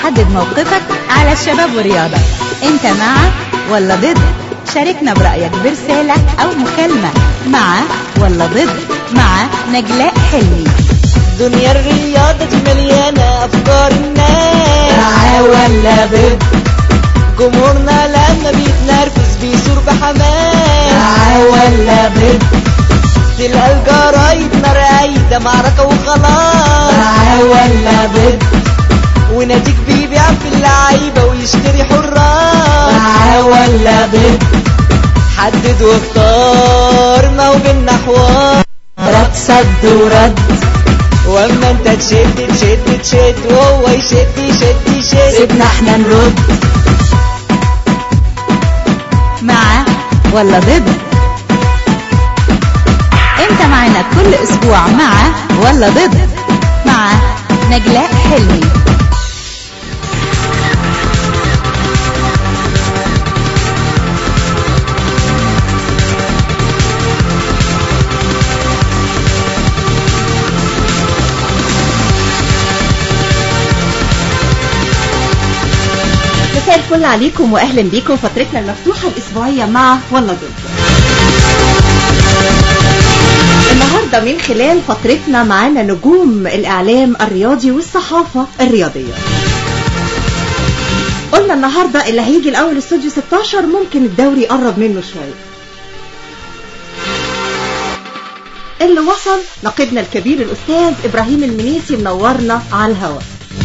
حدد موقفك على الشباب والرياضة انت مع ولا ضد شاركنا برأيك برسالة أو مكالمة مع ولا ضد مع نجلاء حلمي دنيا الرياضة دي مليانة أفكار الناس مع ولا ضد جمهورنا لما بيتنرفز بيثور بحماس ولا ضد تلقى الجرايد نار قايدة معركة وخلاص ولا ضد وناديك بيبيع في اللعيبة ويشتري حراس ولا ضد حدد واختار ما هو بينا حوار رد صد ورد واما انت تشد تشد تشد وهو يشد يشد يشد سيبنا احنا نرد مع ولا ضد انت معنا كل اسبوع مع ولا ضد مع نجلاء حلمي مساء الفل عليكم واهلا بيكم فترتنا المفتوحه الاسبوعيه مع ولا ضد النهارده من خلال فترتنا معانا نجوم الاعلام الرياضي والصحافه الرياضيه قلنا النهارده اللي هيجي الاول استوديو 16 ممكن الدوري يقرب منه شويه اللي وصل نقيبنا الكبير الاستاذ ابراهيم المنيسي منورنا على الهواء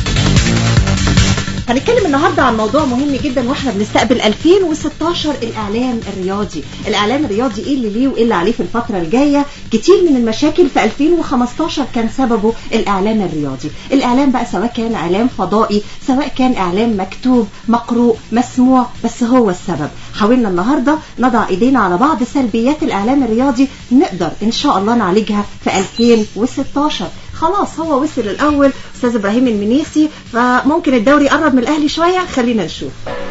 هنتكلم النهارده عن موضوع مهم جدا واحنا بنستقبل 2016 الاعلام الرياضي، الاعلام الرياضي ايه اللي ليه وايه اللي عليه في الفتره الجايه؟ كتير من المشاكل في 2015 كان سببه الاعلام الرياضي، الاعلام بقى سواء كان اعلام فضائي، سواء كان اعلام مكتوب، مقروء، مسموع، بس هو السبب. حاولنا النهارده نضع ايدينا على بعض سلبيات الاعلام الرياضي نقدر ان شاء الله نعالجها في 2016 خلاص هو وصل الاول استاذ ابراهيم المنيسي فممكن الدوري يقرب من الاهلي شويه خلينا نشوف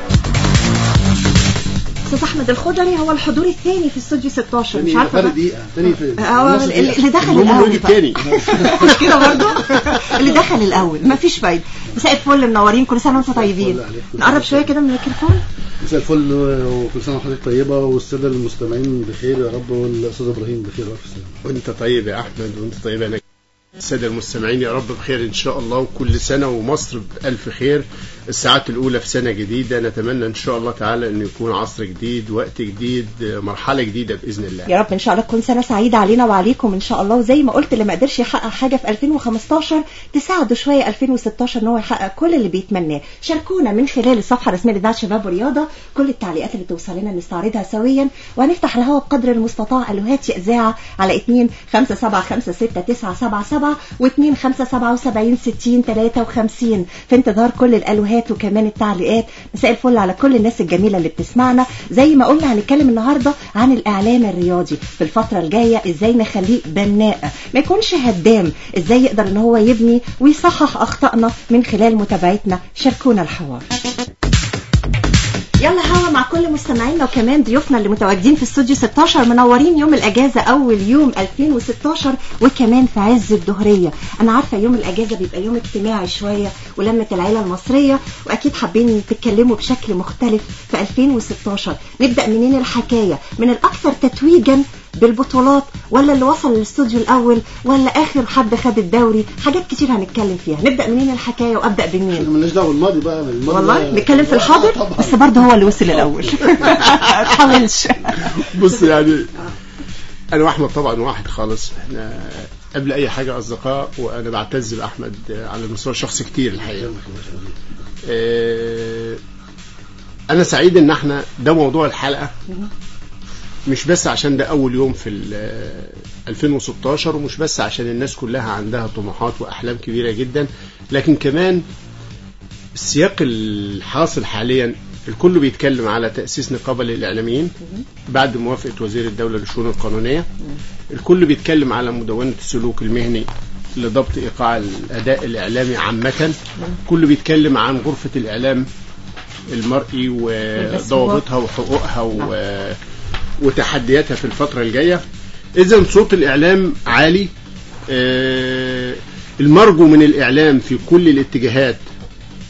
استاذ احمد الخضري هو الحضور الثاني في استوديو 16 مش عارفه فرق بقى. دقيقة تاني في هو نص اللي دقيقة. اللي دخل المهم الاول يجي بقى. التاني مش كده برضه اللي دخل الاول مفيش فايده مساء الفل منورين كل سنه وانتم طيبين الفل عليكم. نقرب شويه كده من الميكروفون مساء الفل وكل سنة وحضرتك طيبة والسادة المستمعين بخير يا رب والأستاذ إبراهيم بخير وألف سلامة وانت طيب يا احمد وانت طيب يا نجم السادة المستمعين يا رب بخير ان شاء الله وكل سنة ومصر بألف خير الساعات الأولى في سنة جديدة نتمنى ان شاء الله تعالى انه يكون عصر جديد وقت جديد مرحلة جديدة بإذن الله يا رب ان شاء الله تكون سنه سعيده علينا وعليكم ان شاء الله وزي ما قلت اللي ما قدرش يحقق حاجه في 2015 تساعده شويه 2016 ان هو يحقق كل اللي بيتمناه شاركونا من خلال الصفحه الرسميه لإذاعة شباب ورياضه كل التعليقات اللي توصل لنا نستعرضها سويا وهنفتح الهواء بقدر المستطاع الوهات اذاعه على 2 5 7 5 6 9 7 7 و2 5 77 60 53 في انتظار كل الالوهات وكمان التعليقات مساء الفل على كل الناس الجميله اللي بتسمعنا زي ما قلنا هنتكلم النهارده عن الاعلام الرياضي في الفتره الجايه ازاي نخليه بناء ما يكونش هدام ازاي يقدر ان هو يبني ويصحح اخطائنا من خلال متابعتنا شاركونا الحوار يلا هوا مع كل مستمعينا وكمان ضيوفنا اللي متواجدين في استوديو 16 منورين يوم الاجازه اول يوم 2016 وكمان في عز الظهريه انا عارفه يوم الاجازه بيبقى يوم اجتماعي شويه ولمه العيله المصريه واكيد حابين تتكلموا بشكل مختلف في 2016 نبدا منين الحكايه من الاكثر تتويجا بالبطولات ولا اللي وصل للاستوديو الاول ولا اخر حد خد الدوري حاجات كتير هنتكلم فيها نبدا منين الحكايه وابدا احنا بمين مالناش دعوة بالماضي بقى الماضي والله ده- نتكلم في آه، الحاضر طبعا بس برضه هو اللي وصل الاول ما تحاولش بص يعني انا واحمد طبعا واحد خالص احنا قبل اي حاجة اصدقاء وانا بعتز باحمد على المستوى الشخصي كتير الحقيقة آه، انا سعيد ان احنا ده موضوع الحلقة مش بس عشان ده اول يوم في ال 2016 ومش بس عشان الناس كلها عندها طموحات واحلام كبيرة جدا لكن كمان السياق الحاصل حاليا الكل بيتكلم على تأسيس نقابة للإعلاميين بعد موافقة وزير الدولة للشؤون القانونية الكل بيتكلم على مدونة السلوك المهني لضبط إيقاع الأداء الإعلامي عامة كل بيتكلم عن غرفة الإعلام المرئي وضوابطها وحقوقها و... وتحدياتها في الفترة الجاية إذا صوت الإعلام عالي آه، المرجو من الإعلام في كل الاتجاهات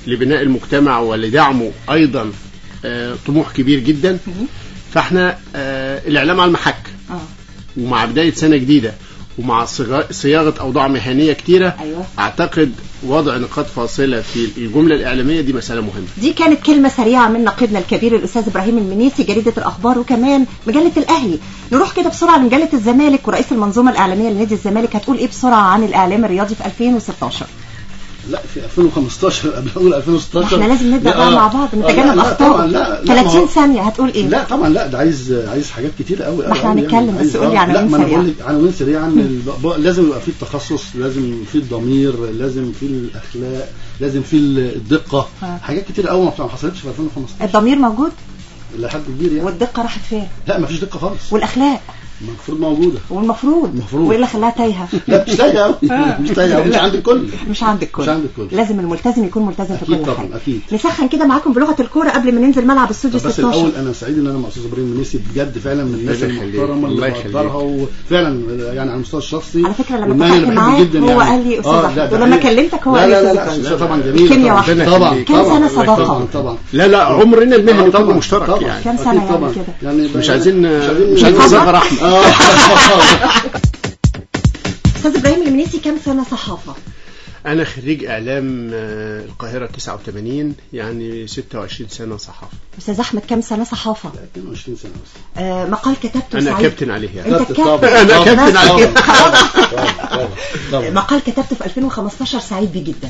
لبناء المجتمع ولدعمه ايضا آه، طموح كبير جدا فاحنا آه، الاعلام على المحك اه ومع بدايه سنه جديده ومع صغا- صياغه اوضاع مهنيه كتيره أيوة. اعتقد وضع نقاط فاصله في الجمله الاعلاميه دي مساله مهمه دي كانت كلمة سريعة من ناقدنا الكبير الأستاذ إبراهيم المنيسي جريدة الأخبار وكمان مجلة الأهلي نروح كده بسرعة لمجلة الزمالك ورئيس المنظومة الإعلامية لنادي الزمالك هتقول إيه بسرعة عن الإعلام الرياضي في 2016 لا في 2015 قبل اقول 2016 احنا لازم نبدأ لا، بقى آه. مع بعض آه، نتجنب لا، لا، أخطاء طبعا لا لا ما 30 هو- ثانية هتقول إيه لا طبعا لا ده عايز عايز حاجات كتير قوي ما احنا هنتكلم، بس قول لي عناوين لا ما انا سريعة. بقول لك عناوين سريعه ان الب- لازم يبقى في التخصص لازم في الضمير لازم في الاخلاق لازم في الدقه آه. حاجات كتير قوي ما حصلتش في 2015 الضمير موجود لحد كبير يعني والدقة راحت فين لا ما فيش دقه خالص والأخلاق المفروض موجوده والمفروض المفروض. وإيه اللي خلاها تايهة لا مش تايهه قوي مش تايهه قوي مش عند الكل مش عند الكل مش عند الكل. لازم الملتزم يكون ملتزم في أكيد كل طبعاً، حاجة أكيد. نسخن كده معاكم بلغة الكورة قبل ما ننزل ملعب استوديو طب بس 16 الاول انا سعيد ان انا مع استاذ ابراهيم منيسي بجد فعلا من الناس الله يخليك. المحترمه الله اللي يخليك. بقدرها وفعلا يعني على المستوى الشخصي على فكرة لما والمهني اللي اتفقت بحبه معاه جدا هو يعني. قال لي أستاذ آه، أحمد، لا، ده ولما حقيقي. كلمتك هو لا قال لي لا لا أستاذ لا إبراهيم. أستاذ طبعا جميل كيمياء طبعاً. واحدة. طبعا كام طبعاً. سنة صداقة؟ طبعا طبعا لا لا عمرنا المهني آه، كله طبعاً، مشترك طبعاً. يعني كام أكيد سنة يعني طبعاً. كده؟ يعني مش عايزين مش عايزين نفضل؟ نصغر احمد اه أستاذ إبراهيم المنيسي كام سنة صحافة انا خريج اعلام آه، القاهره 89 يعني 26 سنه صحافه أستاذ أحمد كام سنة صحافة 22 سنه بس آه مقال كتبته انا سعيد كابتن عليه يعني أنت كابتن طبعاً. كابتن أنا بس كابتن عليه. خلاص. طبعا طبعا مقال كتبته في 2015 سعيد بيه جدا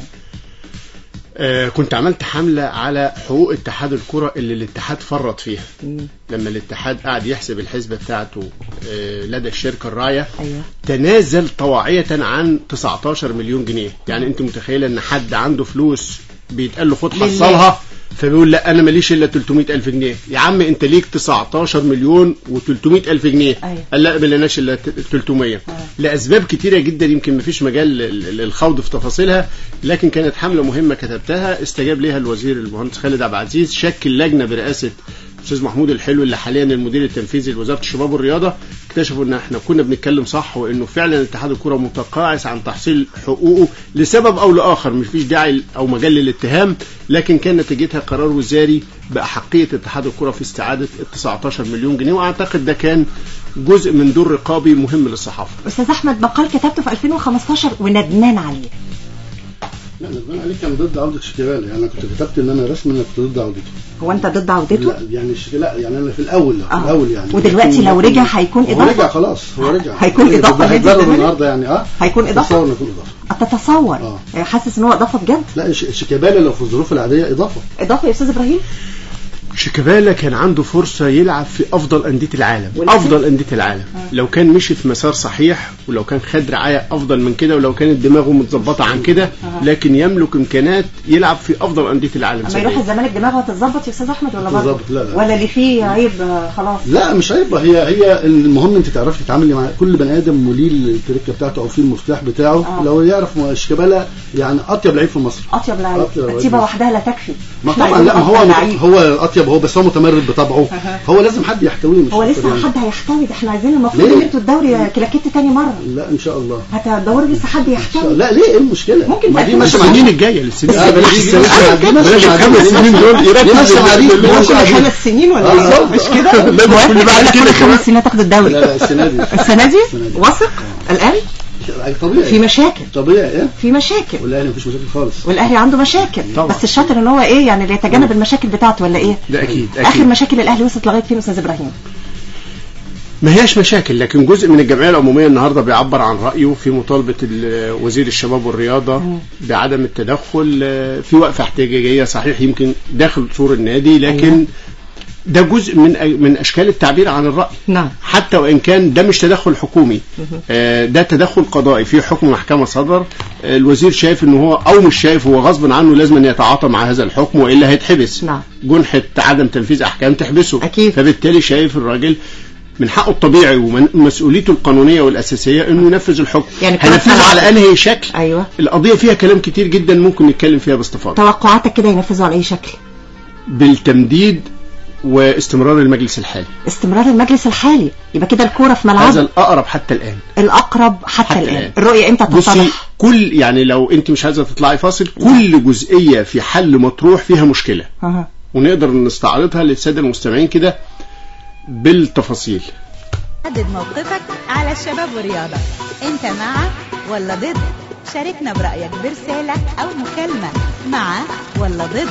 آه، كنت عملت حملة على حقوق اتحاد الكرة اللي الاتحاد فرط فيها لما الاتحاد قعد يحسب الحسبة بتاعته آه، لدى الشركة الراية أيوه تنازل طواعية عن 19 مليون جنيه يعني انت متخيلة ان حد عنده فلوس بيتقال له خد لله. حصلها فبيقول لا انا ماليش الا 300 الف جنيه يا عم انت ليك 19 مليون و300 الف جنيه أيوة. قال لا ملناش الا 300 لاسباب كتيره جدا يمكن مفيش مجال لل- للخوض في تفاصيلها لكن كانت حمله مهمه كتبتها استجاب ليها الوزير المهندس خالد عبد العزيز شكل لجنه برئاسه الاستاذ محمود الحلو اللي حاليا المدير التنفيذي لوزاره الشباب والرياضه اكتشفوا ان احنا كنا بنتكلم صح وانه فعلا اتحاد الكره متقاعس عن تحصيل حقوقه لسبب او لاخر مش فيش داعي او مجال للاتهام لكن كان نتيجتها قرار وزاري باحقيه اتحاد الكره في استعاده ال 19 مليون جنيه واعتقد ده كان جزء من دور رقابي مهم للصحافه أستاذ أحمد مقال كتبته في 2015 وندمان عليه لا ندمان عليه كان ضد عوده شيكابالا يعني انا كنت كتبت ان انا رسمي ان أنا كنت ضد عودته هو أنت ضد عودته؟ لا يعني شيك- لا يعني انا في الاول في آه. الاول يعني ودلوقتي لو رجع هيكون هو إضافة؟ رجع خلاص هو رجع هيكون هو إضافة نادي هيتدرب الزمالك؟ النهارده يعني اه هيكون إضافة؟ تصور انه يكون اضافه تتصور آه. حاسس ان هو اضافه بجد لا ش- شيكابالا لو في الظروف العاديه اضافه اضافه يا استاذ ابراهيم شيكابالا كان عنده فرصة يلعب في أفضل أندية العالم ولكن- أفضل أندية العالم لو كان مشي في مسار صحيح ولو كان خد رعاية أفضل من كده ولو كانت دماغه متظبطة عن كده لكن يملك إمكانات يلعب في أفضل أندية العالم اما زي يروح دي. الزمالك دماغه هتتظبط يا استاذ احمد ولا برضه تتظبط، لا، لا. ولا اللي فيه عيب آه، خلاص لا مش عيب هي هي المهم انت تعرفي تتعاملي مع كل بني ادم وليه التركه بتاعته او فيه المفتاح بتاعه آه. لو يعرف م- شيكابالا يعني اطيب لعيب في مصر اطيب لعيب أطيب لعيب. التيبه وحدها لا تكفي ما إحنا طبعا عايزين لا ما هو أفضل لعيب. هو اطيب هو بس هو متمرد بطبعه هو لازم حد يحتويه مش هو أكتر لسه يعني. حد هيحتوي ده احنا عايزين المفروض ليه؟ ان انتوا الدوري كلاكيت تاني مره لا ان شاء الله هتدوروا لسه حد يحتوي لا ليه ايه المشكله ممكن ما بقى دي في ماشيه مع السنين دي الجاية للسنين آه، بلاش السنين السنين دي بلاش ماشيه مع دي الخمس سنين دول دي ماشيه مع دي دي ماشيه مع كل دي خمس سنين ولا آه، ايه بالظبط. مش كده لا، بس كل بعد ولا كده كل كمان. خمس سنين تاخد الدوري لا لا السنه دي السنه دي السنة دي. واثق الان طبيعي في مشاكل طبيعي ايه في مشاكل والاهلي مفيش مشاكل خالص والاهلي عنده مشاكل طبعا. بس الشاطر ان هو ايه يعني اللي يتجنب المشاكل بتاعته ولا ايه ده أكيد اخر أكيد مشاكل الاهلي وصلت لغايه فين استاذ ابراهيم ما هياش مشاكل لكن جزء من الجمعيه العموميه النهارده بيعبر عن رايه في مطالبه ال- وزير الشباب والرياضه بعدم التدخل آه، في وقفه احتجاجيه صحيح يمكن داخل سور النادي لكن أيوة. ده جزء من أ- من اشكال التعبير عن الراي نعم حتى وان كان ده مش تدخل حكومي آه، ده تدخل قضائي في حكم محكمه صدر آه، الوزير شايف ان هو او مش شايف هو غصب عنه لازم أن يتعاطى مع هذا الحكم والا هيتحبس نعم. جنحه عدم تنفيذ احكام تحبسه أكيد. فبالتالي شايف الراجل من حقه الطبيعي ومسؤوليته القانونيه والاساسيه انه ينفذ الحكم يعني كل هينفذه سنة- على انهي شكل ايوه القضيه فيها كلام كتير جدا ممكن نتكلم فيها باستفاضه توقعاتك كده ينفذوا على اي شكل بالتمديد واستمرار المجلس الحالي استمرار المجلس الحالي يبقى كده الكوره في هذا ملعب الأقرب حتى الآن الاقرب حتى, حتى الان الآن. الرؤيه امتى بصي تتضح كل يعني لو انت مش عايزه تطلعي فاصل كل جزئيه في حل مطروح فيها مشكله أها. ونقدر نستعرضها للساده المستمعين كده بالتفاصيل حدد موقفك على الشباب والرياضة انت مع ولا ضد شاركنا برأيك برسالة أو مكالمة مع ولا ضد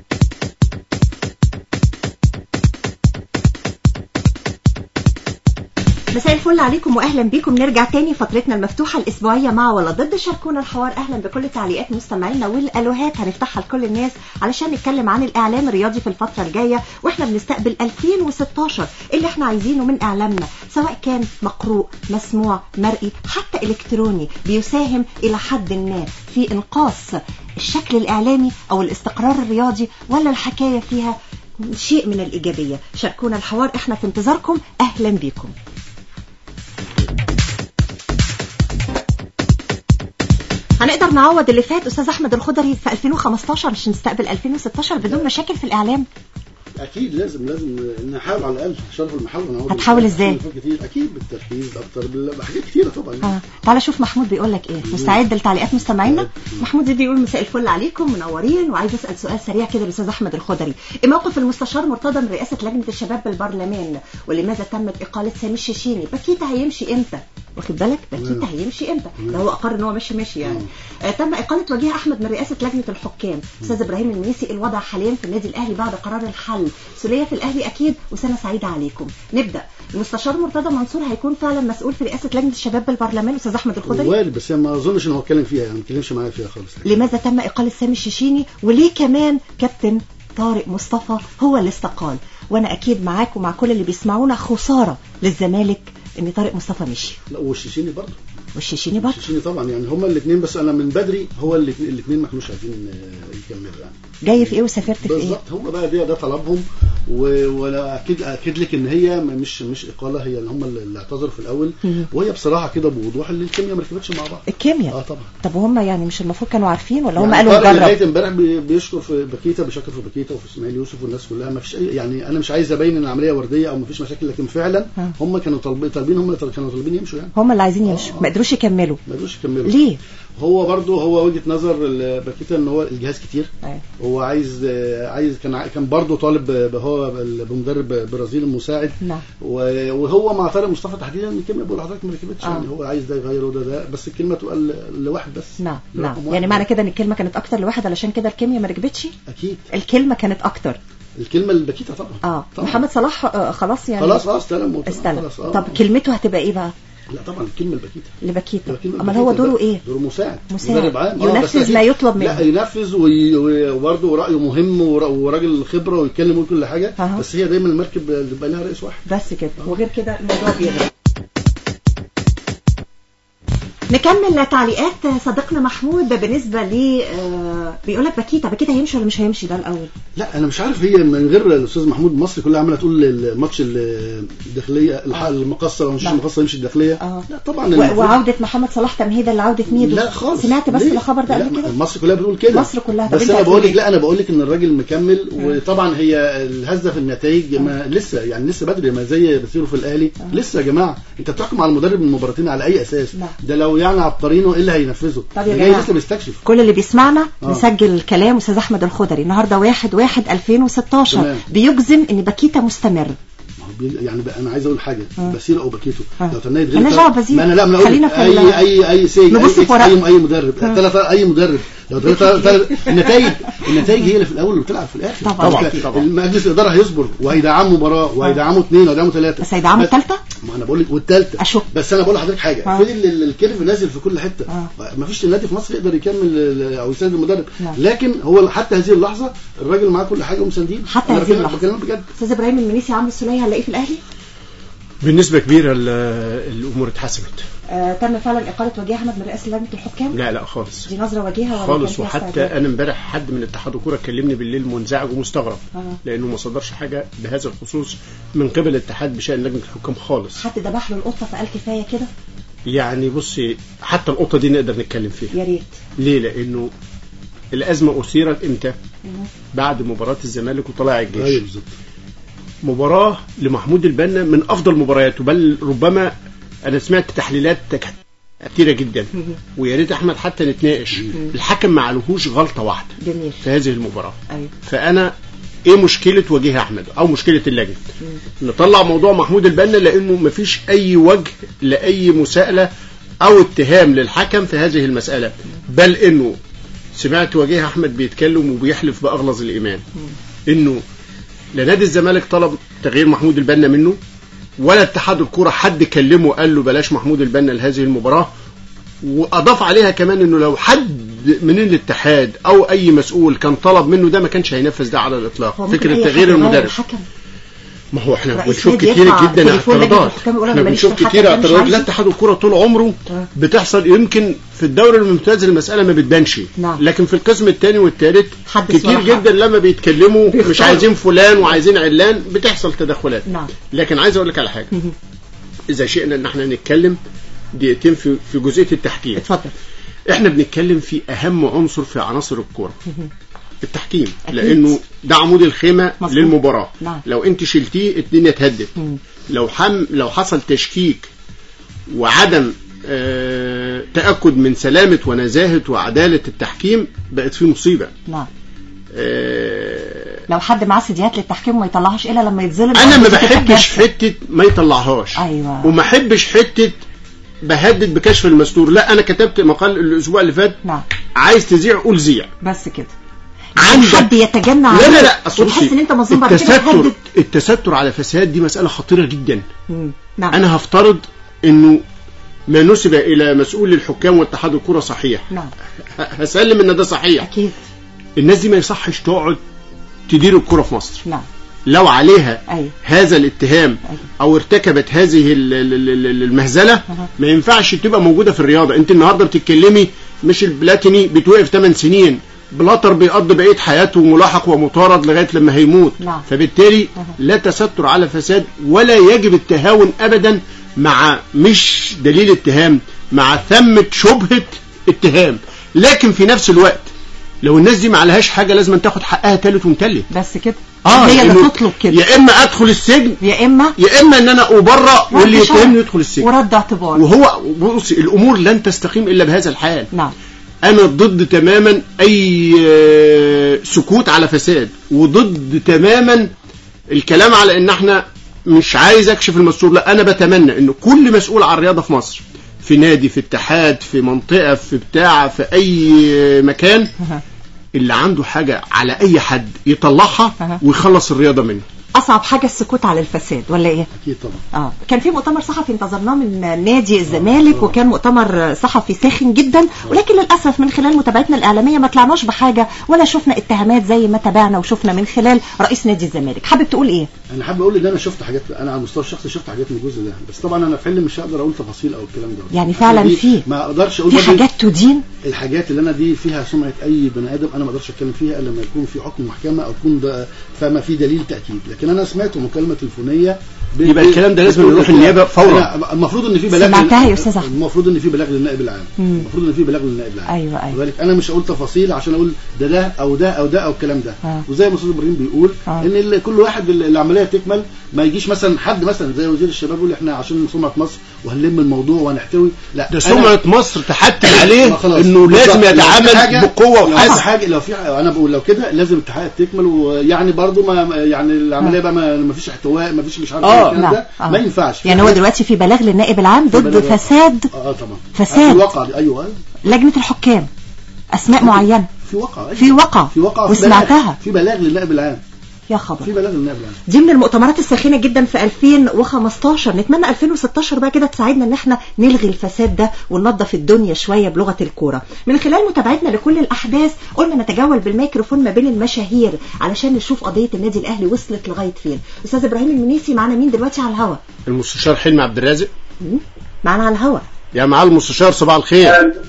مساء الفل عليكم واهلا بيكم نرجع تاني فترتنا المفتوحه الاسبوعيه مع ولا ضد شاركونا الحوار اهلا بكل تعليقات مستمعينا والالوهات هنفتحها لكل الناس علشان نتكلم عن الاعلام الرياضي في الفتره الجايه واحنا بنستقبل 2016 اللي احنا عايزينه من اعلامنا سواء كان مقروء مسموع مرئي حتى الكتروني بيساهم الى حد ما في انقاص الشكل الاعلامي او الاستقرار الرياضي ولا الحكايه فيها شيء من الايجابيه شاركونا الحوار احنا في انتظاركم اهلا بيكم هنقدر نعوض اللي فات استاذ احمد الخضري في 2015 عشان نستقبل 2016 بدون مشاكل في الاعلام اكيد لازم لازم نحاول على الاقل شرف المحاول نعوض هتحاول إزاي؟ كتير اكيد بالتركيز اكتر بال- بحاجات كتيره طبعا اه تعالى شوف محمود بيقول لك ايه مستعد لتعليقات مستمعينا محمود بيقول مساء الفل عليكم منورين وعايز اسال سؤال سريع كده للاستاذ احمد الخضري ايه موقف المستشار مرتضى من رئاسه لجنه الشباب بالبرلمان ولماذا تمت اقاله سامي الشيشيني بكيتا هيمشي امتى واخد بالك بكيتا هيمشي امتى ده هو اقر ان هو ماشي ماشي يعني آه تم اقاله وجيه احمد من رئاسه لجنه الحكام استاذ ابراهيم المنيسي الوضع حاليا في النادي الاهلي بعد قرار الحل سوليه في الاهلي اكيد وسنه سعيده عليكم نبدا المستشار مرتضى منصور هيكون فعلا مسؤول في رئاسه لجنه الشباب بالبرلمان استاذ احمد الخضري وارد بس ما اظنش ان هو اتكلم فيها يعني ما اتكلمش معايا فيها خالص لماذا تم إقالة سامي الشيشيني وليه كمان كابتن طارق مصطفى هو اللي استقال وانا اكيد معاك ومع كل اللي بيسمعونا خسارة للزمالك ان طارق مصطفى مشي لا والشيشيني برضه والشيشيني برضه الشيشيني طبعا يعني هما الاثنين بس انا من بدري هو الاثنين ما كانوش عايزين آه، يكملوا يعني جاي في ايه وسافرت في ايه بالظبط هم بقى ده ده طلبهم و- وانا اكيد اكيد لك ان هي مش مش اقاله هي اللي هم اللي اعتذروا في الاول مم. وهي بصراحه كده بوضوح اللي الكيمياء ما ركبتش مع بعض اه الكيمياء طبعا طب وهم يعني مش المفروض كانوا عارفين ولا هم يعني قالوا طارق نجرب لغايه امبارح بي- بيشكر في بكيتا بيشكر في بكيتا وفي اسماعيل يوسف والناس كلها ما فيش اي يعني انا مش عايز ابين ان العمليه ورديه او ما فيش مشاكل لكن فعلا ها. هم كانوا طالبين طالبين هم اللي كانوا طالبين يمشوا يعني هم اللي عايزين يمشوا ما قدروش يكملوا ما قدروش يكملوا ليه هو برضه هو وجهه نظر ال- بكيتا ان هو الجهاز كتير أيوة. هو عايز عايز كان ع- كان برضه طالب ب- هو بمدرب برازيلي مساعد نعم و- وهو مع طارق مصطفى تحديدا الكلمه بقول لحضرتك ما ركبتش آه. يعني هو عايز ده يغير وده ده بس الكلمه تقال لواحد بس نعم لرقم نعم واحد. يعني معنى كده ان الكلمة كانت اكتر لواحد علشان كده الكيمياء ما ركبتش اكيد الكلمة كانت اكتر الكلمه البكيته طبعا اه طبعا. محمد صلاح آه خلاص يعني خلاص اه استلم وطبعا استلم خلاص، آه. طب كلمته هتبقى ايه بقى لا طبعا الكلمه البكيته لبكيتا الكلمة امال البكيتة هو ده دوره ايه دوره مساعد مساعد. مدرب عام آه، بس ينفذ أكيد- ما يطلب منه. لا ينفذ وي- وي- وبرضه رايه مهم ور- وراجل خبره ويتكلم ويقول كل حاجه أها. بس هي دايما المركب بيبقى لها رئيس واحد بس كده وغير كده الموضوع بيغرق نكمل تعليقات صديقنا محمود بالنسبة ل آه، بيقول لك بكيتا بكيتا هيمشي ولا مش هيمشي ده الأول لا انا مش عارف هي من غير الاستاذ محمود مصر كلها عماله تقول الماتش الداخليه الح- المقصه لو مش لا. المقصه يمشي الداخليه آه. لا طبعا و- المفروض- وعودة محمد صلاح تمهيدا لعودة ميدو لا خالص سمعت بس ليه؟ الخبر ده لا، قبل كده مصر كلها بتقول كده مصر كلها. طب بس أنت انا هتقول بقول لك إيه؟ لا انا بقول لك ان الراجل مكمل وطبعا هي الهزه في النتائج ما لسه يعني لسه بدري ما زي بيصيروا في الاهلي لسه يا جماعه انت بتحكم على المدرب من المباراتين على اي اساس نعم. ده لو يعني عبقرينه ايه اللي هينفذه طب يا ده جاي جماعة. لسه بيستكشف كل اللي بيسمعنا آه. نسجل الكلام استاذ احمد الخضري النهارده 1 1 2016 تمام. بيجزم ان بكيتا مستمر ما هو بي- يعني بقى انا عايز اقول حاجه آه. باسيل او باكيتو آه. لو تنيت غير مالناش تل- دعوة ببازيل. ما انا لا ما أنا خلينا اقول في ال- اي اي اي سي نبص اي في ورقنا. اي, أي مدرب ثلاث اي مدرب لو تلاتة- تلاتة- النتائج النتائج هي اللي في الاول وبتلعب في الاخر طبعاً. طبعاً، أنت- طبعاً. المجلس الاداره هيصبر وهيدعموا مباراه وهيدعموا اثنين وهيدعموا ثلاثه بس هيدعموا الثالثه ما انا بقول لك والثالثه أشك. بس انا بقول لحضرتك حاجه آه. فضل ال- الكيرف نازل في كل حته آه. ما فيش نادي في مصر يقدر يكمل ال- او يساند المدرب نعم. لكن هو حتى هذه اللحظه الراجل معاه كل حاجه ومساندين حتى أنا هذه بكلمك- اللحظة. بكلمك بجد استاذ ابراهيم المنيسي عمرو السوليه هنلاقيه في الاهلي بنسبة كبيرة ال- الأمور اتحسمت آه تم فعلا اقاله وجيه احمد من رئاسه لجنه الحكام لا لا خالص دي نظره وجيهه ولا كان خالص فيها وحتى استعجال؟ انا امبارح حد من اتحاد الكوره كلمني بالليل منزعج ومستغرب آه. لانه ما صدرش حاجه بهذا الخصوص من قبل الاتحاد بشان لجنه الحكام خالص حد ذبح له القطه فقال كفايه كده يعني بصي حتى القطه دي نقدر نتكلم فيها يا ريت ليه لانه الازمه اثيرت امتى بعد مباراه الزمالك وطلائع ايوه الجيش بالظبط مباراة لمحمود البنا من أفضل مبارياته بل ربما أنا سمعت تحليلات تك- كتيرة جدا ويا ريت أحمد حتى نتناقش الحكم ما عليهوش غلطة واحدة جميل في هذه المباراة ايوه فأنا إيه مشكلة وجيه أحمد أو مشكلة اللجنة نطلع موضوع محمود البنا لأنه مفيش أي وجه لأي مساءلة أو اتهام للحكم في هذه المسألة بل إنه سمعت وجيه أحمد بيتكلم وبيحلف بأغلظ الإيمان إنه لا نادي الزمالك طلب تغيير محمود البنا منه ولا اتحاد الكرة حد كلمه قال له بلاش محمود البنا لهذه المباراة واضاف عليها كمان انه لو حد من الاتحاد او اي مسؤول كان طلب منه ده ما كانش هينفذ ده على الاطلاق هو ممكن فكره أي تغيير حد يغير المدرب الحكم ما هو احنا رئيس بنشوف نادي كتير يرفع جدا تليفون لجنة اعتراضات الحكام يقول أنا احنا ماليش بنشوف في الحكم كتير ده، مش اعتراضات عايزه. لا اتحاد الكرة طول عمره آه. بتحصل يمكن في الدوري الممتاز المسألة ما بتبانش نعم. لكن في القسم الثاني والثالث حدث كتير ولا حرج. جدا لما بيتكلموا مش بيختاروا. عايزين فلان وعايزين علان بتحصل تدخلات نعم لكن عايز اقول لك على حاجة اذا شئنا ان احنا نتكلم دقيقتين في في جزئية التحكيم اتفضل احنا بنتكلم في اهم عنصر في عناصر الكوره التحكيم أكيد. لانه ده عمود الخيمه مظبوط. للمباراه نعم. لو انت شلتيه الدنيا اتهدت مم. لو حم لو حصل تشكيك وعدم آه تاكد من سلامه ونزاهه وعداله التحكيم بقت في مصيبه نعم آه لو حد معاه سيديات للتحكيم وما يطلعهاش الا لما يتظلم انا ما أو يتكسر. بحبش حته ما يطلعهاش أيوة. وما احبش حته بهدد بكشف المستور لا انا كتبت مقال الاسبوع اللي فات نعم عايز تذيع قول ذيع بس كده عندك- حد يتجنى لا عليه لا لا أصل وتحس بصي، ان انت مظلوم بعد كده التستر تهدد التستر على فساد دي مسألة خطيرة جدا مم. نعم أنا هفترض إنه ما نسب إلى مسؤول الحكام واتحاد الكرة صحيح نعم ه- هسلم إن ده صحيح اكيد الناس دي ما يصحش تقعد تدير الكرة في مصر نعم لو عليها ايوه هذا الاتهام أيوة. او ارتكبت هذه ال- ال- ال- ال- المهزله أها. ما ينفعش تبقى موجوده في الرياضه انت النهارده بتتكلمي مش البلاتيني بتوقف 8 سنين بلاتر بيقضي بقيه حياته ملاحق ومطارد لغايه لما هيموت نعم. فبالتالي أها. لا تستر على فساد ولا يجب التهاون ابدا مع مش دليل اتهام مع ثمه شبهه اتهام لكن في نفس الوقت لو الناس دي ما عليهاش حاجه لازم تاخد حقها تالت ومتلت بس كده اه هي اللي لأنه تطلب كده يا اما ادخل السجن يا اما يا اما ان انا ابرأ واللي رد شرع يتهمني يدخل السجن ورد اعتبار وهو بصي الامور لن تستقيم الا بهذا الحال نعم انا ضد تماما اي آه، سكوت على فساد وضد تماما الكلام على ان احنا مش عايز اكشف المستور لا انا بتمنى ان كل مسؤول عن الرياضه في مصر في نادي في اتحاد في منطقه في بتاع في اي مكان أها. اللي عنده حاجه على اي حد يطلعها أها. ويخلص الرياضه منه اصعب حاجه السكوت على الفساد ولا ايه اكيد طبعا اه كان في مؤتمر صحفي انتظرناه من نادي الزمالك وكان مؤتمر صحفي ساخن جدا ولكن للاسف من خلال متابعتنا الاعلاميه ما طلعناش بحاجه ولا شفنا اتهامات زي ما تابعنا وشفنا من خلال رئيس نادي الزمالك حابب تقول ايه انا حابب اقول ان انا شفت حاجات انا على المستوى الشخصي شفت حاجات من الجزء ده بس طبعا انا في حلم مش هقدر اقول تفاصيل او الكلام ده يعني عشان فعلا دي في- ما اقدرش اقول في برضه حاجات تدين الحاجات اللي انا دي فيها سمعه اي بني ادم انا ما اقدرش اتكلم فيها الا لما يكون في حكم محكمه او تكون ده فما في دليل تاكيد لكن انا سمعت مكالمه تليفونيه ب- يبقى الكلام ده لازم بتقول نروح لك- النيابة فورا. أنا المفروض ان في بلاغ سمعتها لل- يا أستاذ أحمد. المفروض ان في بلاغ للنائب العام مم. المفروض ان في بلاغ للنائب العام ايوه ايوه لذلك انا مش هقول تفاصيل عشان اقول ده ده او ده او ده او الكلام ده آه. وزي ما استاذ ابراهيم بيقول آه. ان ال- كل واحد ال- العمليه تكمل ما يجيش مثلا حد مثلا زي وزير الشباب يقول احنا عشان سمعه مصر وهنلم الموضوع وهنحتوي لا ده أنا- سمعة مصر تحتم عليه ما خلاص. انه لازم بالظبط. لو في يتعامل حاجة- بقوة لو في وحزم حاجه لو في انا بقول لو كده لازم التحقيقات تكمل ويعني برضو ما ما- يعني العمليه بقى ما ما فيش احتواء ما فيش مش عارف آه. إيه الكلام نعم. ده آه. ما ينفعش يعني هو دلوقتي في بلاغ للنائب العام ضد بلاغ. فساد اه طبعا فساد. في وقع دي ايوه لجنه الحكام اسماء معينه في وقع أيوة. في وقع في وقع في وسمعتها بلاغ. في بلاغ للنائب العام يا خبر في بلاغ للنائب العام دي من المؤتمرات الساخنه جدا في 2015 نتمنى 2016 بقى كده تساعدنا ان احنا نلغي الفساد ده وننظف الدنيا شويه بلغه الكوره من خلال متابعتنا لكل الاحداث قلنا نتجول بالميكروفون ما بين المشاهير علشان نشوف قضيه النادي الاهلي وصلت لغايه فين استاذ ابراهيم المنيسي معانا مين دلوقتي على الهوا المستشار حلمي عبد الرازق معانا على الهوا يا معالي المستشار صباح الخير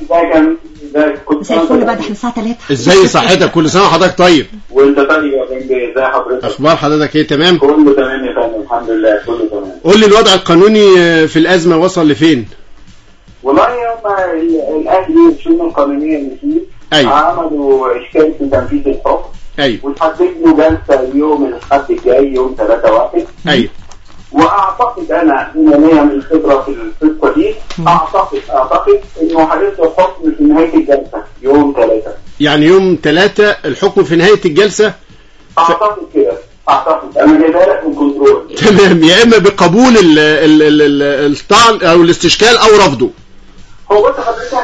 مساء الفل بقى ده احنا الساعه 3 ازاي صحتك كل سنه وحضرتك طيب وانت طيب يا فندم ازي حضرتك اخبار حضرتك ايه تمام كله تمام يا فندم الحمد لله كله تمام قول لي الوضع القانوني آه، في الازمه وصل لفين والله هم الاهلي الشؤون القانونيه اللي فيه أيوة. عملوا اشكال في تنفيذ الحكم ايوه وتحدد له جلسه يوم الاحد الجاي يوم 3 واحد ايوه واعتقد انا بما ليا من خبره في القصه دي اعتقد اعتقد انه هيصدر حكم في نهايه الجلسه يوم 3 يعني يوم ثلاثة الحكم في نهاية الجلسة اعتقد كده اعتقد انا جايبها لك من كنترول تمام يا اما بقبول ال- ال- ال- ال- الطعن او الاستشكال او رفضه هو بص حضرتك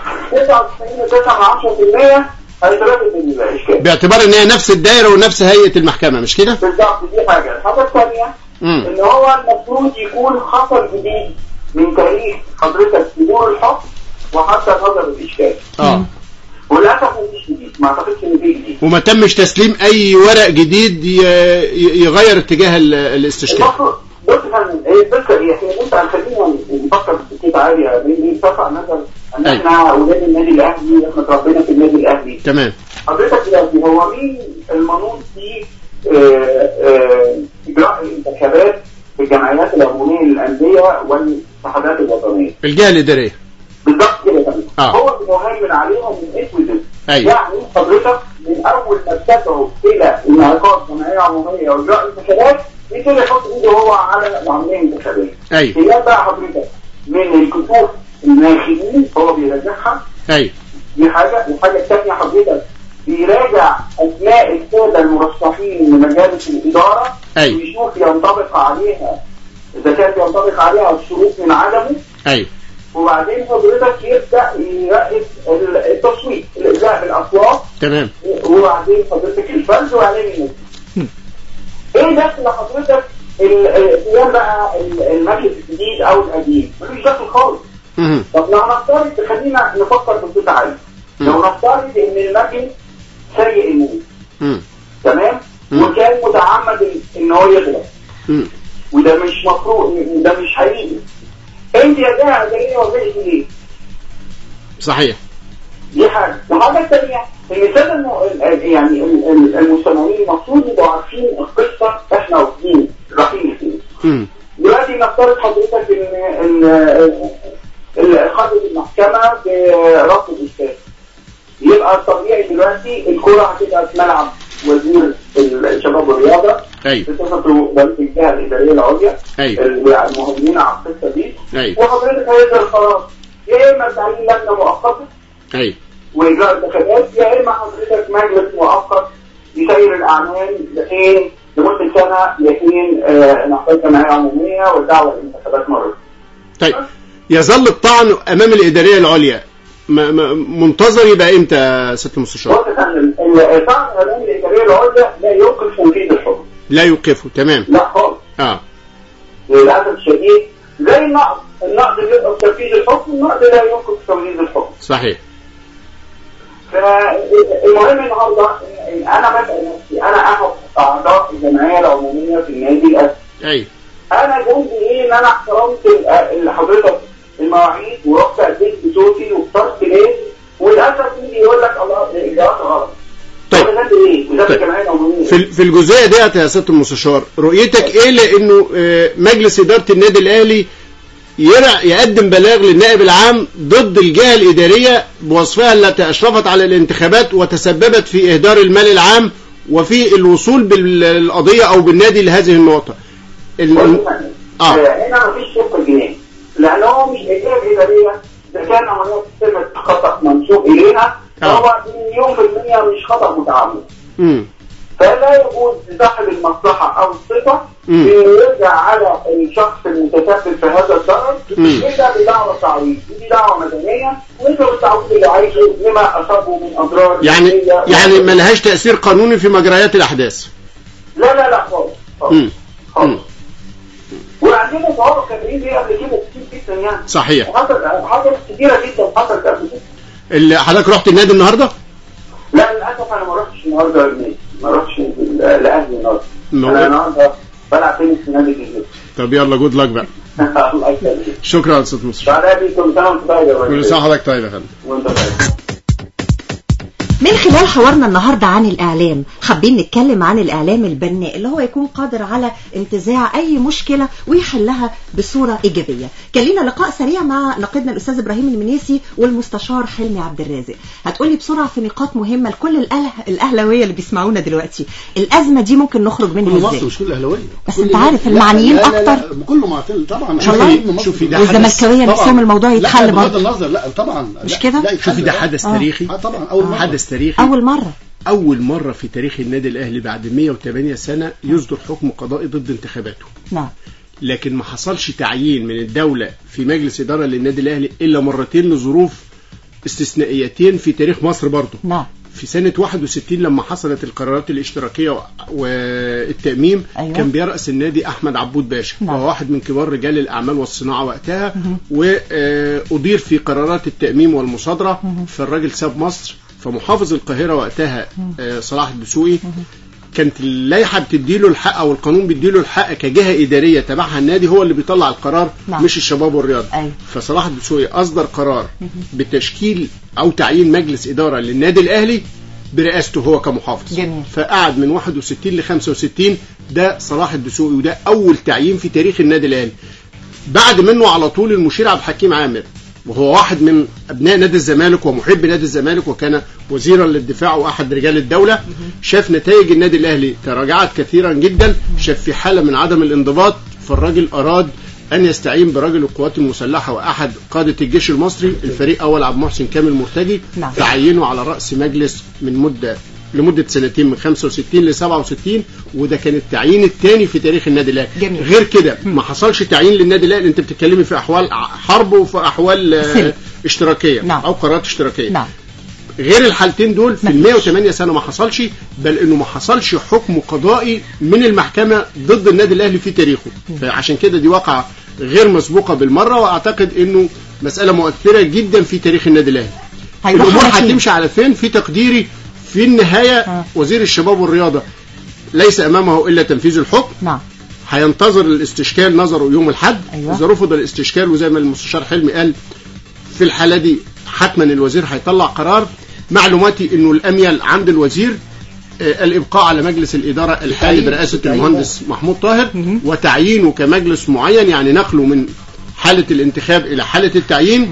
99.9% هيترتب الاشكال باعتبار ان هي نفس الدائرة ونفس هيئة المحكمة مش كده؟ بالظبط دي حاجه الحاجه الثانيه امم ان هو المفروض يكون حصل جديد من تاريخ حضرتك صدور الحكم وحتى نظر الاشكال اه وللاسف مفيش جديد ما اعتقدش ان في جديد وما تمش تسليم اي ورق جديد ي- ي- يغير اتجاه ال- الاستشكال المفروض بص يا فندم هي الفكره هي احنا انت خلينا نفكر بتفكير عالي يا بني بصفة نظر ان أيوة. احنا اولاد النادي الاهلي احنا اتربينا في النادي الاهلي تمام حضرتك دلوقتي هو مين المنوط في آه، آه، اجراء الانتخابات في الجمعيات العموميه للانديه والاتحادات الوطنيه الجهة الإدارية بالظبط كده يا فندم آه. هو المهيمن عليهم من ايه وزد أيوة. يعني حضرتك من اول ما ابتدعوا الى انعقاد جمعيه عموميه واجراء انتخابات يبتدي يحط ايده هو على العمليه الانتخابيه أيوة هي بقى حضرتك من الكتب الناخبين هو بيراجعها أيوة دي حاجه الحاجه الثانيه حضرتك بيراجع اسماء الساده المرشحين لمجالس الاداره أيوة. ويشوف ينطبق عليها اذا كان ينطبق عليها الشروط من عدمه أيوة وبعدين حضرتك يبدا يراقب ال- التصويت الاداء بالاصوات تمام وبعدين حضرتك الفرز وبعدين النسبه ايه دخل حضرتك ال- القيام بقى ال- المجلس الجديد او القديم مفيش دخل خالص مهم. طب لو نفترض خلينا نفكر بصوت عالي لو مم. نفترض ان المجلس سيء النية مم. تمام مم. وكان متعمد إن- ان هو يغلط مم. وده مش مفروض ده مش حقيقي انت يا جماعه اداريه وزيرة ليه؟ صحيح دي حاجه الحاجه الثانيه ان الساده الم... ال- يعني ال- ال- المستمعين المفروض يبقوا عارفين القصه احنا واخدين رايحين فين مم. دلوقتي نفترض حضرتك ان ان ال- خرجت المحكمه برفض الاشكال يبقى الطبيعي دلوقتي الكره هتبقى في ملعب وزير الشباب والرياضه أيوة بصفته رئيس الجهه الاداريه العليا أيوة المهمين على القصه دي أيوة وحضرتك هيقدر خلاص يا اما تعيين لجنه مؤقته أيوة واجراء انتخابات يا اما حضرتك مجلس مؤقت يسير الاعمال لحين لمده سنه لحين آه، نحتاج جمعيه عموميه والدعوه للانتخابات مره. طيب يظل الطعن أمام الإدارية العليا م- م- منتظر يبقى إمتى يا سيادة المستشار؟ بص يا فندم الطعن الامام الاداريه العليا لا يوقف تنفيذ الحكم لا يوقفه تمام لا خالص اه للاسف الشديد زي النقد النقد بيوقف تنفيذ الحكم النقد لا يوقف تنفيذ الحكم صحيح فالمهم النهارده إن انا بسال نفسي انا احد اعضاء الجمعيه العموميه في النادي الاهلي أيوة انا جنبي ايه ان انا احترمت ال- ال- حضرتك المواعيد ورحت اديت بصوتي واخترت ليه وللاسف يجي يقول لك الله الاجراءات غلط طيب. طب ده ايه؟ وده طيب. الجمعيه العموميه في ال- في الجزئيه ديت يا سياده المستشار رؤيتك ايه لانه آه، مجلس اداره النادي الاهلي يرع يقدم بلاغ للنائب العام ضد الجهه الاداريه بوصفها التي اشرفت على الانتخابات وتسببت في اهدار المال العام وفي الوصول بالقضيه او بالنادي لهذه النقطه. ال- آه. اه هنا مفيش صفر جنيه لان هو مش اجراء اداريه اذا كان عمليه تم خطا منسوب اليها آه. فهو مليون في المية مش خطا متعمد مم. فلا يجوز لصاحب المصلحة أو الصفة مم. إنه يرجع على الشخص المتسبب في هذا الضرر مم. إلا بدعوة تعويض دي دعوة مدنية ويطلب التعويض اللي عايشه لما أصابه من أضرار يعني مادية. يعني ما لهاش تاثير قانوني في مجريات الاحداث. لا لا لا خالص خالص مم. مم. خالص وعندنا ظواهر خبرين دي قبل كده كتير جدا يعني صحيح. حصل حصلت كتيرة جدا حصلت قبل كده اللي حضرتك رحت النادي النهارده؟ لا للأسف أنا ما رحتش النهاردة النادي. ما رحتش لأهلي النهاردة ما هو- أنا النهاردة بلعب تنس في نادي الجزيرة طب يلا جود لك بقى. الله يسلمك شكرا يا استاذ مستشار. بعدها بيكم سنة وانت طيب يا كل راجل. سنه وحضرتك طيب يا فندم. وانت طيب من خلال حوارنا النهاردة عن الإعلام حابين نتكلم عن الإعلام البناء اللي هو يكون قادر على انتزاع أي مشكلة ويحلها بصورة إيجابية كان لنا لقاء سريع مع نقيدنا الأستاذ إبراهيم المنيسي والمستشار حلمي عبد الرازق هتقولي بسرعة في نقاط مهمة لكل الأهل الأهلاوية اللي بيسمعونا دلوقتي الأزمة دي ممكن نخرج كل منها مصر إزاي مش كل اهلاويه بس كل أنت الناس- عارف لا، المعنيين لا، لا، لا، أكتر. كله معتل طبعا والله؟ شوفي- مصر شوفي ده كلها. والزملكاوية طبعاً. نفسهم الموضوع لا، يتحل بغض برضه النظر لا طبعا مش لا، كده؟ لا يتحل، شوفي ده لا. حدث آه. تاريخي اه طبعا اول مره حدث تاريخي أول مرة أول مرة في تاريخ النادي الأهلي بعد 108 سنة يصدر حكم قضائي ضد انتخاباته نعم لكن ما حصلش تعيين من الدولة في مجلس إدارة للنادي الأهلي إلا مرتين لظروف استثنائيتين في تاريخ مصر برضه نعم في سنة 61 لما حصلت القرارات الاشتراكية و- والتأميم أيوة. كان بيرأس النادي أحمد عبود باشا نعم. وهو واحد من كبار رجال الأعمال والصناعة وقتها وأضير في قرارات التأميم والمصادرة فالراجل ساب مصر فمحافظ القاهرة وقتها آه، صلاح الدسوقي كانت اللائحة بتديله الحق أو القانون بيديله الحق كجهة إدارية تبعها النادي هو اللي بيطلع القرار نعم. مش الشباب والرياضة أيوة. فصلاح الدسوقي أصدر قرار بتشكيل أو تعيين مجلس إدارة للنادي الأهلي برئاسته هو كمحافظ جميل. فقعد من 61 ل 65 ده صلاح الدسوقي وده أول تعيين في تاريخ النادي الأهلي بعد منه على طول المشير عبد الحكيم عامر وهو واحد من ابناء نادي الزمالك ومحب نادي الزمالك وكان وزيرا للدفاع واحد رجال الدوله شاف نتائج النادي الاهلي تراجعت كثيرا جدا شاف في حاله من عدم الانضباط فالراجل اراد ان يستعين برجل القوات المسلحه واحد قاده الجيش المصري الفريق اول عبد المحسن كامل مرتجي نعم. تعينه على راس مجلس من مده لمده سنتين من 65 ل 67 وده كان التعيين الثاني في تاريخ النادي الاهلي جميل. غير كده ما حصلش تعيين للنادي الاهلي انت بتتكلمي في احوال ع- حرب وفي احوال آه، سلم. اشتراكيه نعم. او قرارات اشتراكيه نعم غير الحالتين دول في مفيش. ال 108 سنه ما حصلش بل انه ما حصلش حكم قضائي من المحكمه ضد النادي الاهلي في تاريخه فعشان كده دي واقعه غير مسبوقه بالمره واعتقد انه مساله مؤثره جدا في تاريخ النادي الاهلي هيروح الامور على فين؟ هتمشي على فين في تقديري في النهايه آه. وزير الشباب والرياضه ليس امامه الا تنفيذ الحكم نعم هينتظر الاستشكال نظره يوم الاحد أيوة. اذا رفض الاستشكال وزي ما المستشار حلمي قال في الحاله دي حتما الوزير هيطلع قرار معلوماتي انه الاميل عند الوزير آه، الابقاء على مجلس الاداره الحالي تعيين- برئاسه تعيين. المهندس محمود طاهر وتعيينه كمجلس معين يعني نقله من حاله الانتخاب الى حاله التعيين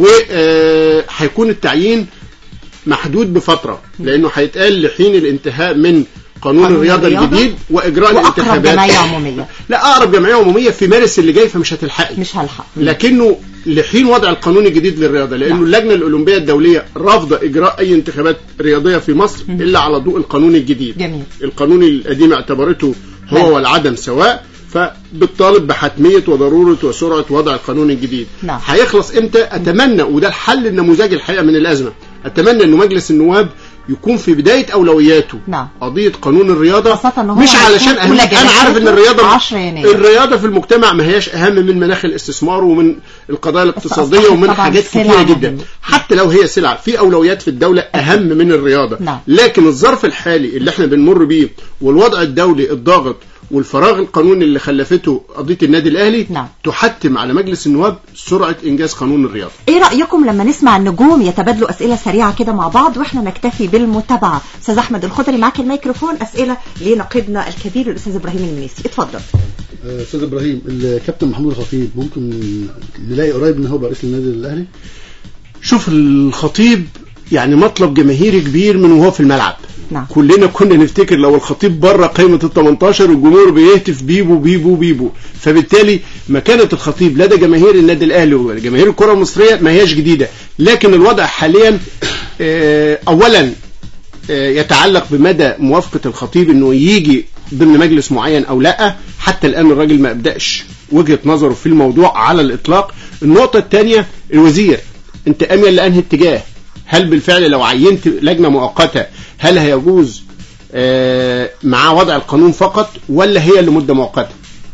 وهيكون التعيين محدود بفتره لانه هيتقال لحين الانتهاء من قانون, قانون الرياضه الرياضة الجديد واجراء وأقرب الانتخابات جمعية عمومية لا اقرب جمعيه عموميه في مارس اللي جاي فمش هتلحقي مش هلحق لكنه لحين وضع القانون الجديد للرياضه لانه نعم. اللجنه الاولمبيه الدوليه رافضه اجراء اي انتخابات رياضيه في مصر الا على ضوء القانون الجديد جميل. القانون القديم اعتبرته نعم. هو والعدم سواء فبالطالب بحتميه وضروره وسرعه وضع القانون الجديد نعم. هيخلص امتى اتمنى وده الحل النموذجي الحقيقه من الازمه اتمنى انه مجلس النواب يكون في بدايه اولوياته نعم. قضيه قانون الرياضه خاصة إن هو مش هيكون علشان أهم أولى انا عارف ان جلساته الرياضه 10 يناير. الرياضه في المجتمع ما هياش اهم من مناخ الاستثمار ومن القضايا الاقتصاديه أصبحت ومن طبعاً حاجات سلع كتيره مهمة. جدا حتى لو هي سلع في اولويات في الدوله اهم من الرياضه نعم. لكن الظرف الحالي اللي احنا بنمر بيه والوضع الدولي الضاغط والفراغ القانوني اللي خلفته قضيه النادي الاهلي نعم. تحتم على مجلس النواب سرعه انجاز قانون الرياضه ايه رأيكم لما نسمع النجوم يتبادلوا اسئلة سريعة كده مع بعض واحنا نكتفي بالمتابعة استاذ احمد الخضري معاك الميكروفون اسئلة لنقيبنا الكبير الاستاذ ابراهيم المنيسي اتفضل آه، استاذ ابراهيم الكابتن محمود الخطيب ممكن نلاقي قريب ان هو بقى رئيس النادي الاهلي شوف الخطيب يعني مطلب جماهيري كبير من وهو في الملعب نعم. كلنا كنا نفتكر لو الخطيب بره قائمه ال 18 الجمهور بيهتف بيبو بيبو بيبو فبالتالي مكانه الخطيب لدى جماهير النادي الاهلي وجماهير الكره المصريه ما هياش جديده لكن الوضع حاليا آه، اولا آه، يتعلق بمدى موافقه الخطيب انه يجي ضمن مجلس معين او لا حتى الان الراجل ما ابداش وجهه نظره في الموضوع على الاطلاق النقطه الثانيه الوزير انت اميل لانهي اتجاه هل بالفعل لو عينت لجنه مؤقته هل هيجوز آه، مع وضع القانون فقط ولا هي لمده مؤقته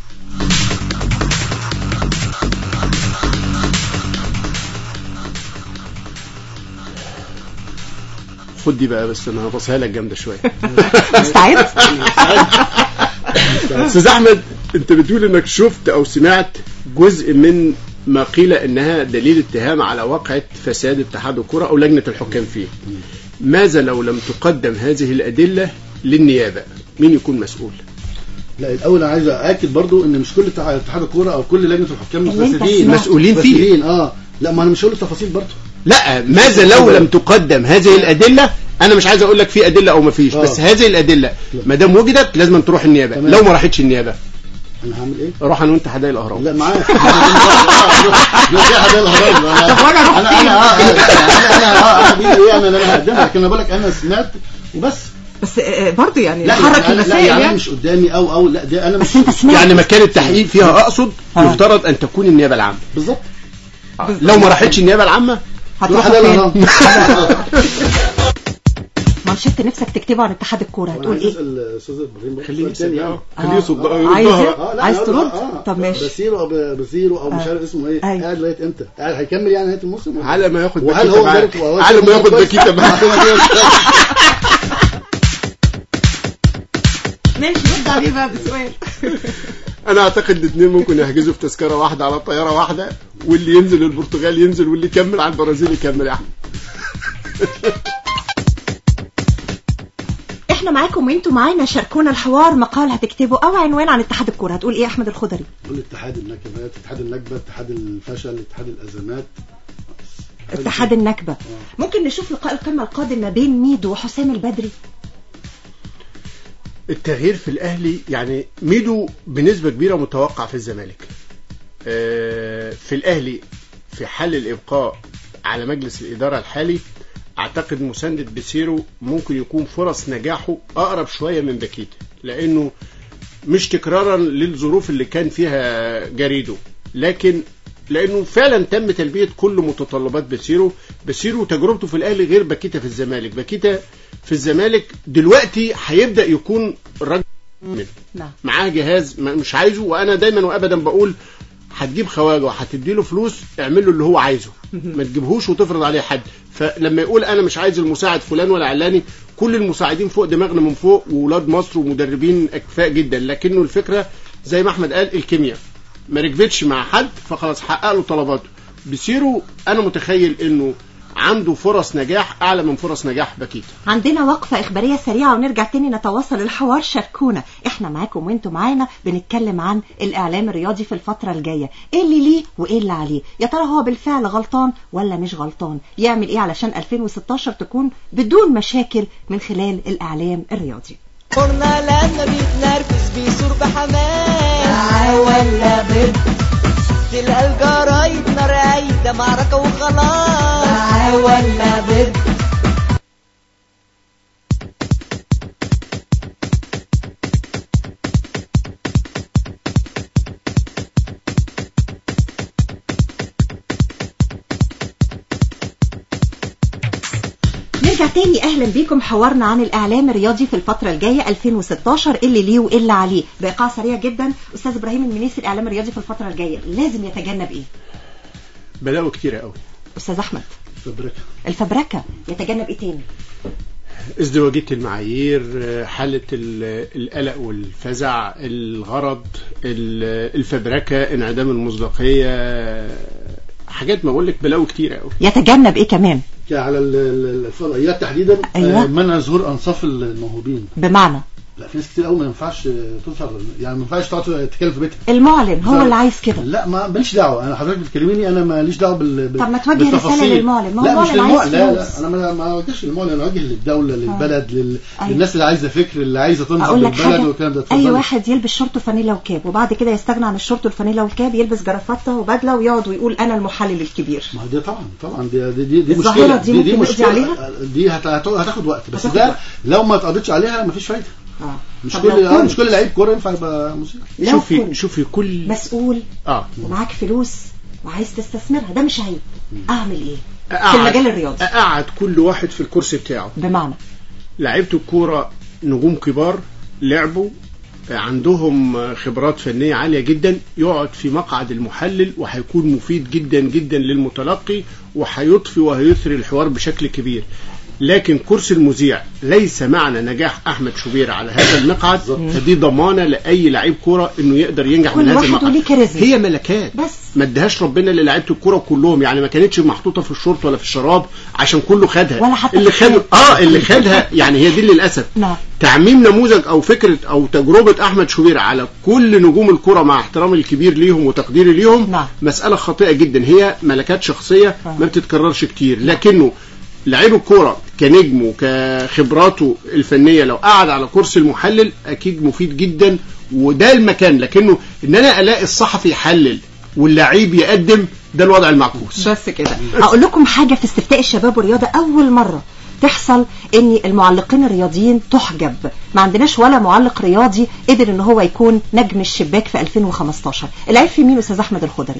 خد دي بقى بس انا هبصها لك جامده شويه مستعد استاذ احمد انت بتقول انك شفت او سمعت جزء من ما قيل انها دليل اتهام على واقعة فساد اتحاد الكرة او لجنة الحكام فيه ماذا لو لم تقدم هذه الأدلة للنيابة مين يكون مسؤول لا الاول انا عايز ااكد برضو ان مش كل اتحاد اتحاد الكوره او كل لجنه الحكام اللي انت مسؤولين سمعت. مسؤولين فيه مسؤولين اه لا ما انا مش هقول التفاصيل برضو لا ماذا لو لم تقدم هذه الأدلة أنا مش عايز أقول لك في أدلة أو ما فيش آه. بس هذه الأدلة ما دام وجدت لازم تروح النيابة تمام. لو ما راحتش النيابة انا هعمل ايه روح أنا وأنت حدائق الأهرام لا معايا لا في حد الهرم انا انا انا اه انا انا اه انا دي ايه انا اللي انا هقدمها لكن انا بقول لك انا سمعت وبس بس آه، برضه يعني لا حرك يعني أنا- لا المسائل يعني أنا يعني مش قدامي او او لا ده انا مش بس انت سمعت يعني مكان التحقيق فيها أقصد آه. يفترض أن تكون النيابة العامة بالظبط لو ما راحتش النيابة العامة هتروح حد فين؟ الهرم مانشيت نفسك تكتبه عن اتحاد الكوره هتقول ايه الاستاذ ابراهيم برضه خليه سؤال تاني يسأل يعني. آه. خليه يصد عايز يردها. إيه؟ اه لا عايز أنا ترد؟ أقول- آه. طب ماشي. بصيره او ب- بصيره او مش آه. عارف اسمه ايه أيوة. قاعد لغايه امتى قاعد هيكمل يعني نهايه الموسم ولا- على ما ياخد وهل باكيتة هو معاه. مدرب وهو على ما مدرب ياخد كويس؟ باكيتة معاه. ماشي رد عليه بقى بسؤال انا اعتقد الاثنين ممكن يحجزوا في تذكره واحده على طياره واحده واللي ينزل البرتغال ينزل واللي يكمل على البرازيل يكمل يا احمد احنا معاكم وانتوا معانا شاركونا الحوار مقال هتكتبه او عنوان عن اتحاد الكوره هتقول ايه يا احمد الخضري كل اتحاد النكبات اتحاد النكبه اتحاد الفشل اتحاد الازمات اتحاد النكبه ممكن نشوف لقاء القمه القادم ما بين ميدو وحسام البدري التغيير في الاهلي يعني ميدو بنسبه كبيره متوقع في الزمالك آه، في الاهلي في حال الابقاء على مجلس الاداره الحالي اعتقد مساندة بسيرو ممكن يكون فرص نجاحه اقرب شويه من باكيتا لانه مش تكرارا للظروف اللي كان فيها جريدو لكن لانه فعلا تم تلبيه كل متطلبات بسيرو بسيرو تجربته في الاهلي غير باكيتا في الزمالك باكيتا في الزمالك دلوقتي هيبدا يكون الراجل منه. نعم معاه جهاز ما- مش عايزه وانا دايما وابدا بقول هتجيب خواجه وهتدي له فلوس اعمل له اللي هو عايزه ما تجيبهوش وتفرض عليه حد فلما يقول انا مش عايز المساعد فلان ولا علاني كل المساعدين فوق دماغنا من فوق واولاد مصر ومدربين اكفاء جدا لكنه الفكره زي ما احمد قال الكيمياء ما ركبتش مع حد فخلاص حقق له طلباته بسيرو انا متخيل انه عنده فرص نجاح اعلى من فرص نجاح باكيتا عندنا وقفة إخبارية سريعة ونرجع تاني نتواصل الحوار شاركونا احنا معاكم وانتوا معانا بنتكلم عن الإعلام الرياضي في الفترة الجاية ايه اللي ليه وايه اللي عليه يا ترى هو بالفعل غلطان ولا مش غلطان يعمل ايه علشان 2016 تكون بدون مشاكل من خلال الإعلام الرياضي قرنا لما بيتنرفز بيثور بحماس ولا ضد تلقى الجرايد نار عايدة معركة وخلاص ولا ضد نرجع تاني اهلا بيكم حوارنا عن الاعلام الرياضي في الفتره الجايه 2016 اللي ليه وايه اللي عليه بايقاع سريع جدا استاذ ابراهيم المنيسي الاعلام الرياضي في الفتره الجايه لازم يتجنب ايه بلاوي كتيره قوي استاذ احمد فبركه الفبركه يتجنب ايه تاني ازدواجية المعايير حالة ال- القلق والفزع الغرض ال- الفبركة انعدام المصداقية حاجات ما بقول لك بلاوي كتيرة قوي يتجنب ايه كمان على ال- ال- الفضائيات تحديدا أيوة. آه، منع ظهور انصاف الموهوبين بمعنى لا في ناس كتير قوي ما ينفعش تظهر يعني ما ينفعش تقعد تتكلم في بيتها المعلن هو بسبب- اللي عايز كده لا ما ماليش دعوه انا حضرتك بتكلميني انا ماليش دعوه بال بال- طب ما توجه بالتفاصيل. رسالة للمعلن، ما هو لا مش المعلن عايز للمعلن لا فلوس. لا انا ما ما اوجهش للمعلن انا اوجه للدوله للبلد لل... أيوة. للناس اللي عايزه فكر اللي عايزه تنظم اقول لك البلد حاجه والكلام ده اي اتفضلي. واحد يلبس شورت وفانيلا وكاب وبعد كده يستغنى عن الشورت والفانيلا والكاب يلبس جرافته وبدله ويقعد ويقول انا المحلل الكبير ما هو دي طبعا طبعا دي دي دي, دي الظاهرة مشكله دي ممكن نقضي عليها؟ دي هت- هت- هتاخد وقت بس هتاخد ده وقت. لو ما اتقضتش عليها مفيش فايده اه مش طب كل لو آه كنت مش كل لعيب كوره ينفع يبقى موسيقى لو شوفي كنت شوفي كل مسؤول اه ومعاك فلوس وعايز تستثمرها ده مش عيب اعمل ايه في أقعد- المجال الرياضي اقعد كل واحد في الكرسي بتاعه بمعنى لعيبه الكوره نجوم كبار لعبوا عندهم خبرات فنية عالية جدا يقعد في مقعد المحلل وهيكون مفيد جدا جدا للمتلقي وهيضفي وهيثري الحوار بشكل كبير لكن كرسي المذيع ليس معنى نجاح احمد شوبير على هذا المقعد فدي ضمانه لاي لعيب كوره انه يقدر ينجح كل من هذا واحد المقعد وليه كاريزما. هي ملكات بس. ما ادهاش ربنا للاعيبه الكوره كلهم يعني ما كانتش محطوطه في الشورت ولا في الشراب عشان كله خدها ولا حتى اللي في خد اه اللي خدها يعني هي دي للاسف نعم. تعميم نموذج او فكره او تجربه احمد شوبير على كل نجوم الكره مع احترامي الكبير ليهم وتقديري ليهم نعم. مساله خاطئه جدا هي ملكات شخصيه آه. ما بتتكررش كتير لكنه لعيب الكوره كنجم وكخبراته الفنيه لو قعد على كرسي المحلل اكيد مفيد جدا وده المكان لكنه ان انا الاقي الصحفي يحلل واللعيب يقدم ده الوضع المعكوس بس كده اقول لكم حاجه في استفتاء الشباب والرياضه اول مره تحصل ان المعلقين الرياضيين تحجب ما عندناش ولا معلق رياضي قدر ان هو يكون نجم الشباك في 2015 العيب في مين استاذ احمد الخضري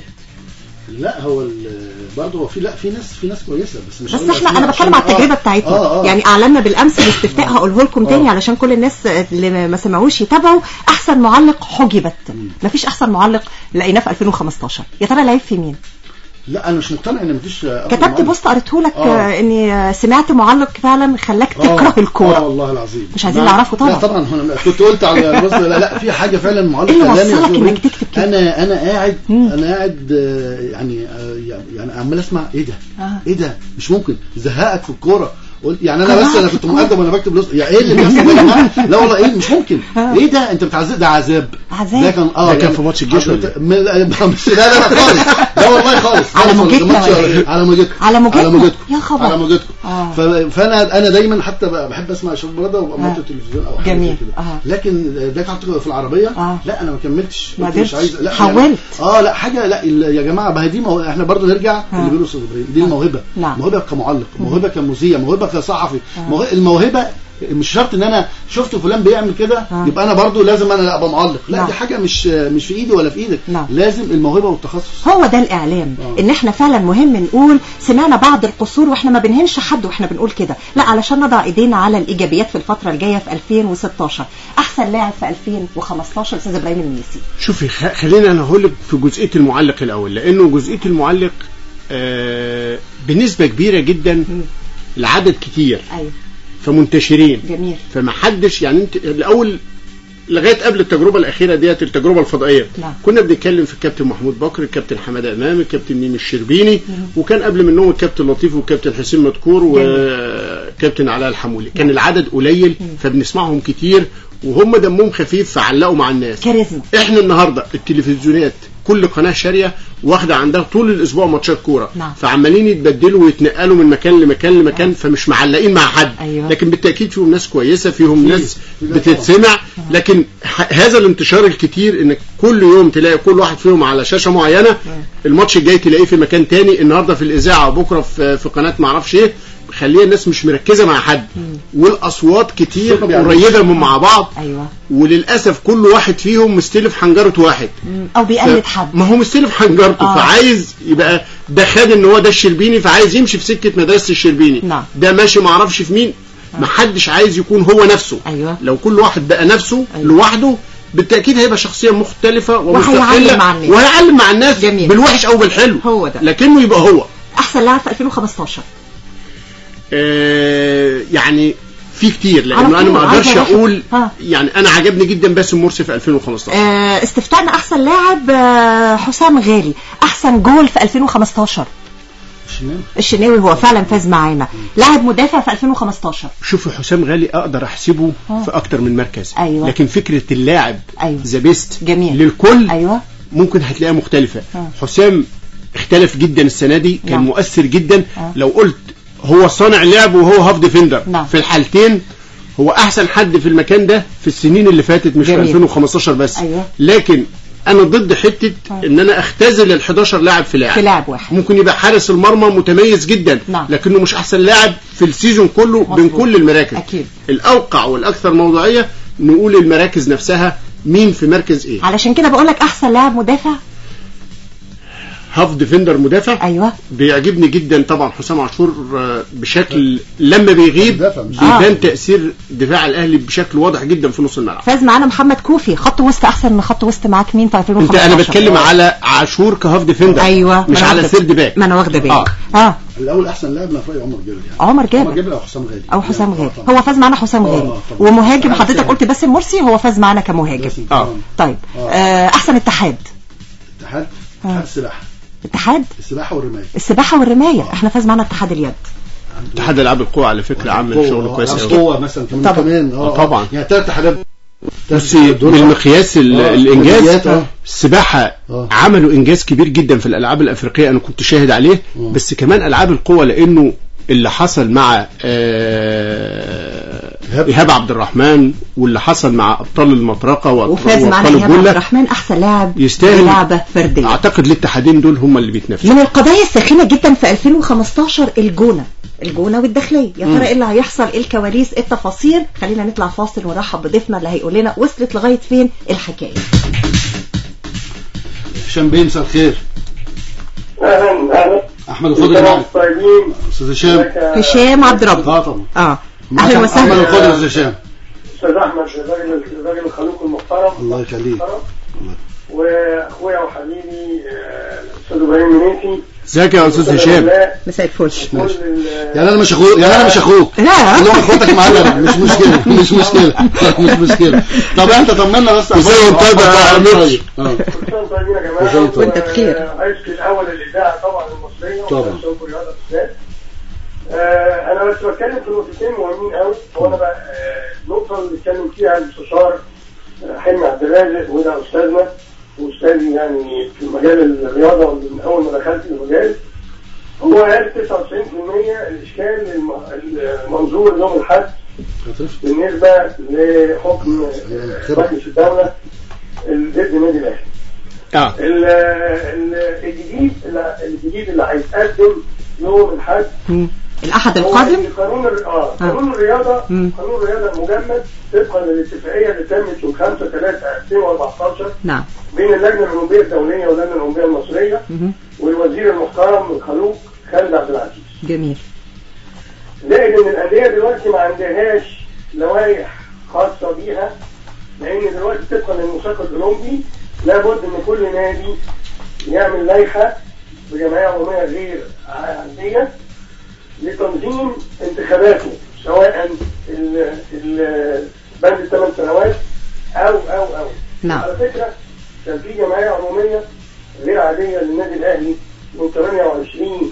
لا هو ال- برضه هو في لا في ناس في ناس كويسه بس مش بس هقول احنا أسماء انا بتكلم عشان- على التجربه آه، بتاعتنا آه آه. يعني اعلنا بالامس الاستفتاء هقوله لكم تاني آه. علشان كل الناس اللي ما سمعوش يتابعوا احسن معلق حجبت مفيش احسن معلق لقيناه في 2015 يا ترى العيب في مين لا انا مش مقتنع ان مفيش أفضل كتبت معلق. بوست قريته لك آه. آه. اني سمعت معلق فعلا خلاك آه، تكره الكوره اه والله العظيم مش عايزين لا- نعرفه طبعا. لا طبعا هنا كنت قلت على الوصل لا لا في حاجه فعلا معلق إيه اللي إعلامي وصلك أقول إنك تكتب كده؟ انا انا قاعد مم. انا قاعد آه، يعني آه، يعني عمال اسمع ايه ده آه. ايه ده مش ممكن زهقك في الكوره قلت يعني انا كرهك بس انا في كنت الكورة. مؤدب وانا بكتب لص... يعني ايه اللي بيحصل ده يا جماعه لا والله ايه مش ممكن آه. ايه ده انت بتعذب ده عذاب عذاب. ده كان اه ده كان يعني في ماتش الجيش ولا حضرتك- م- لا مش- لا لا لا خالص لا والله خالص على خالص، موجتنا ماتش- ولا إيه؟ على موجتكم على موجتنا؟ على موجتكم يا خبر. على موجتكم آه. ف- فانا انا دايما حتى ب- بحب اسمع شباب برده وابقى آه. موطي التلفزيون او حاجه زي جميل. كده آه. لكن ده كنت في العربيه آه. لا انا ما كملتش ما قلت مش قدرتش. عايز لا حولت. يعني اه لا حاجه لا ال- يا جماعه ما هي دي مو... احنا برضه نرجع آه. اللي بيقولوا استاذ ابراهيم دي الموهبه نعم. موهبه كمعلق موهبه كمذيع موهبه كصحفي موهبة الموهبه مش شرط ان انا شفت فلان بيعمل كده آه. يبقى انا برضه لازم انا ابقى معلق لا نعم. دي حاجه مش مش في ايدي ولا في ايدك نعم. لازم الموهبه والتخصص هو ده الاعلام آه. ان احنا فعلا مهم نقول سمعنا بعض القصور واحنا ما بنهنش حد واحنا بنقول كده لا علشان نضع ايدينا على الايجابيات في الفتره الجايه في 2016 احسن لاعب في 2015 استاذ ابراهيم المنيسي شوفي خ- خلينا انا هقول لك في جزئيه المعلق الاول لانه جزئيه المعلق آه بنسبه كبيره جدا العدد كتير ايوه فمنتشرين جميل فما حدش يعني انت الاول لغايه قبل التجربه الاخيره ديت التجربه الفضائيه نعم. كنا بنتكلم في الكابتن محمود بكر الكابتن حماده امام الكابتن ميمي الشربيني وكان قبل منهم الكابتن لطيف والكابتن حسين مدكور والكابتن علاء الحمولي كان العدد قليل فبنسمعهم كتير وهم دمهم خفيف فعلقوا مع الناس كاريزما احنا النهارده التلفزيونات كل قناه شاريه واخده عندها طول الاسبوع ماتشات كوره نعم. فعمالين يتبدلوا ويتنقلوا من مكان لمكان لمكان فمش معلقين مع حد أيوة. لكن بالتاكيد فيهم ناس كويسه فيهم في- ناس في ده بتتسمع لكن ح- هذا الانتشار الكتير انك كل يوم تلاقي كل واحد فيهم على شاشه معينه الماتش الجاي تلاقيه في مكان تاني النهارده في الاذاعه وبكره في في قناه معرفش ايه خليها الناس مش مركزه مع حد والاصوات كتير الثقة بيعمل. قريبه من مع بعض ايوه وللاسف كل واحد فيهم مستلف حنجره واحد مم. او بيقلد حد ما هو مستلف حنجرته آه. فعايز يبقى ده خد ان هو ده الشربيني فعايز يمشي في سكه مدرسه الشربيني نعم. ده ماشي ما اعرفش في مين ما حدش عايز يكون هو نفسه أيوة. لو كل واحد بقى نفسه أيوة. لوحده بالتاكيد هيبقى شخصيه مختلفه وهيعلم ومستقله مع الناس. وهيعلم مع الناس جميل. بالوحش او بالحلو هو ده. لكنه يبقى هو احسن لاعب في 2015 آه يعني في كتير على لانه انا طول، ما اقدرش عايزة واحد. اقول ها. يعني انا عجبني جدا باسم مرسي في 2015 آه استفتاءنا احسن لاعب آه حسام غالي احسن جول في 2015 الشناوي. الشناوي هو فعلا فاز معانا لاعب مدافع في 2015 شوفي حسام غالي اقدر احسبه آه. في اكتر من مركز أيوة. لكن فكره اللاعب أيوة. ذا بيست جميل. للكل ايوه ممكن هتلاقيها مختلفه آه. حسام اختلف جدا السنه دي كان نعم. مؤثر جدا آه. لو قلت هو صانع لعب وهو هاف ديفندر نعم. في الحالتين هو احسن حد في المكان ده في السنين اللي فاتت مش جميل. في 2015 بس أيوة. لكن انا ضد حته آه. ان انا اختزل ال 11 لاعب في لاعب في لاعب واحد ممكن يبقى حارس المرمى متميز جدا نعم. لكنه مش احسن لاعب في السيزون كله بين مظبوط. كل المراكز أكيد. الاوقع والاكثر موضوعيه نقول المراكز نفسها مين في مركز ايه علشان كده بقول لك احسن لاعب مدافع هاف ديفندر مدافع ايوه بيعجبني جدا طبعا حسام عاشور آه، بشكل لما بيغيب مدافع مش- بيبان آه. تاثير دفاع الاهلي بشكل واضح جدا في نص الملعب فاز معانا محمد كوفي خط وسط احسن من خط وسط معاك مين في انت 2015 انا بتكلم على عاشور كهاف ديفندر ايوه مش ما أنا على واخدة- سيرد باك ما انا واخده بالي آه. اه الاول احسن لاعب انا في رايي عمر جابر يعني عمر جابر. عمر جابر او حسام غالي او حسام يعني غالي آه طبعاً. هو فاز معانا حسام آه، غالي آه، طبعاً. ومهاجم آه، حضرتك طبعاً. قلت باسم مرسي هو فاز معانا كمهاجم باسم آه. طبعاً. طيب آه. آه، احسن اتحاد اتحاد آه. اتحاد السباحه اتحاد السباحه والرمايه السباحه والرمايه احنا فاز معانا اتحاد اليد اتحاد العاب القوى على فكره عامل قوة، شغل آه، كويس آه، قوي قوه مثلا كمان طبعاً. كمان آه، طبعاً. يعني ثلاث اتحادات بصي بالمقياس ال- آه، الانجاز الإنجازات، آه. السباحه آه. عملوا انجاز كبير جدا في الالعاب الافريقيه انا كنت شاهد عليه آه. بس كمان العاب القوى لانه اللي حصل مع آه، إيهاب. ايهاب عبد الرحمن واللي حصل مع ابطال المطرقه وأبطال- وفاز معانا وابطال ايهاب عبد الجله الرحمن احسن لاعب يستاهل. لعبه فرديه اعتقد الاتحادين دول هم اللي بيتنافسوا من القضايا الساخنه جدا في 2015 الجونه الجونه والداخليه يا ترى ايه اللي هيحصل ايه الكواليس ايه التفاصيل خلينا نطلع فاصل ونرحب بضيفنا اللي هيقول لنا وصلت لغايه فين الحكايه هشام بيه مساء الخير اهلا اهلا احمد الخضري معك طيبين استاذ هشام هشام عبد ربه اه طبعا اه معك اهلا احمد وسهلا الخضري استاذ هشام استاذ احمد الراجل الراجل الخلوق المحترم الله يخليك واخويا وحبيبي آه، الاستاذ ابراهيم منيسي ازيك يا استاذ هشام مساء الفل كل ال- يعني انا مش اخوك يعني انا مش اخوك لا اللي هو اخواتك معانا مش مشكله مش مشكله مش مشكله طب انت طمنا بس ازاي وانت طيب يا عمير؟ اه كل سنه وانتم طيبين يا كل سنة جماعه وانتم وانت بخير. عشت الاول الاذاعه طبعا المصريه طبعا. وشوف الرياضه بالذات آه، انا بس بتكلم في نقطتين مهمين قوي هو انا بقى آه، النقطه اللي اتكلم فيها المستشار آه، حلمي عبد الرازق وده استاذنا واستاذي يعني في مجال الرياضه من اول ما دخلت المجال هو قال 99% الاشكال الم- المنظور يوم الاحد بالنسبه لحكم مجلس الدوله ضد النادي الاهلي اه ال- ال- الجديد اللي- الجديد اللي هيتقدم يوم الاحد مم. الاحد هو القادم إن قانون الر- اه قانون الرياضه مم. قانون الرياضه المجمد طبقا للاتفاقيه اللي تمت يوم 5 3 2014 نعم بين اللجنه الاولمبيه الدوليه واللجنه الاولمبيه المصريه مهم. والوزير المحترم الخلوق خالد عبد العزيز جميل زائد ان الانديه دلوقتي ما عندهاش لوائح خاصه بيها لان دلوقتي طبقا للمساق الاولمبي لابد ان كل نادي يعمل لائحه بجمعيه عموميه غير عاديه لتنظيم انتخاباته سواء ال- ال- بند الثمان سنوات او او او نعم. على فكره كان في جمعيه عموميه غير عاديه للنادي الاهلي من 28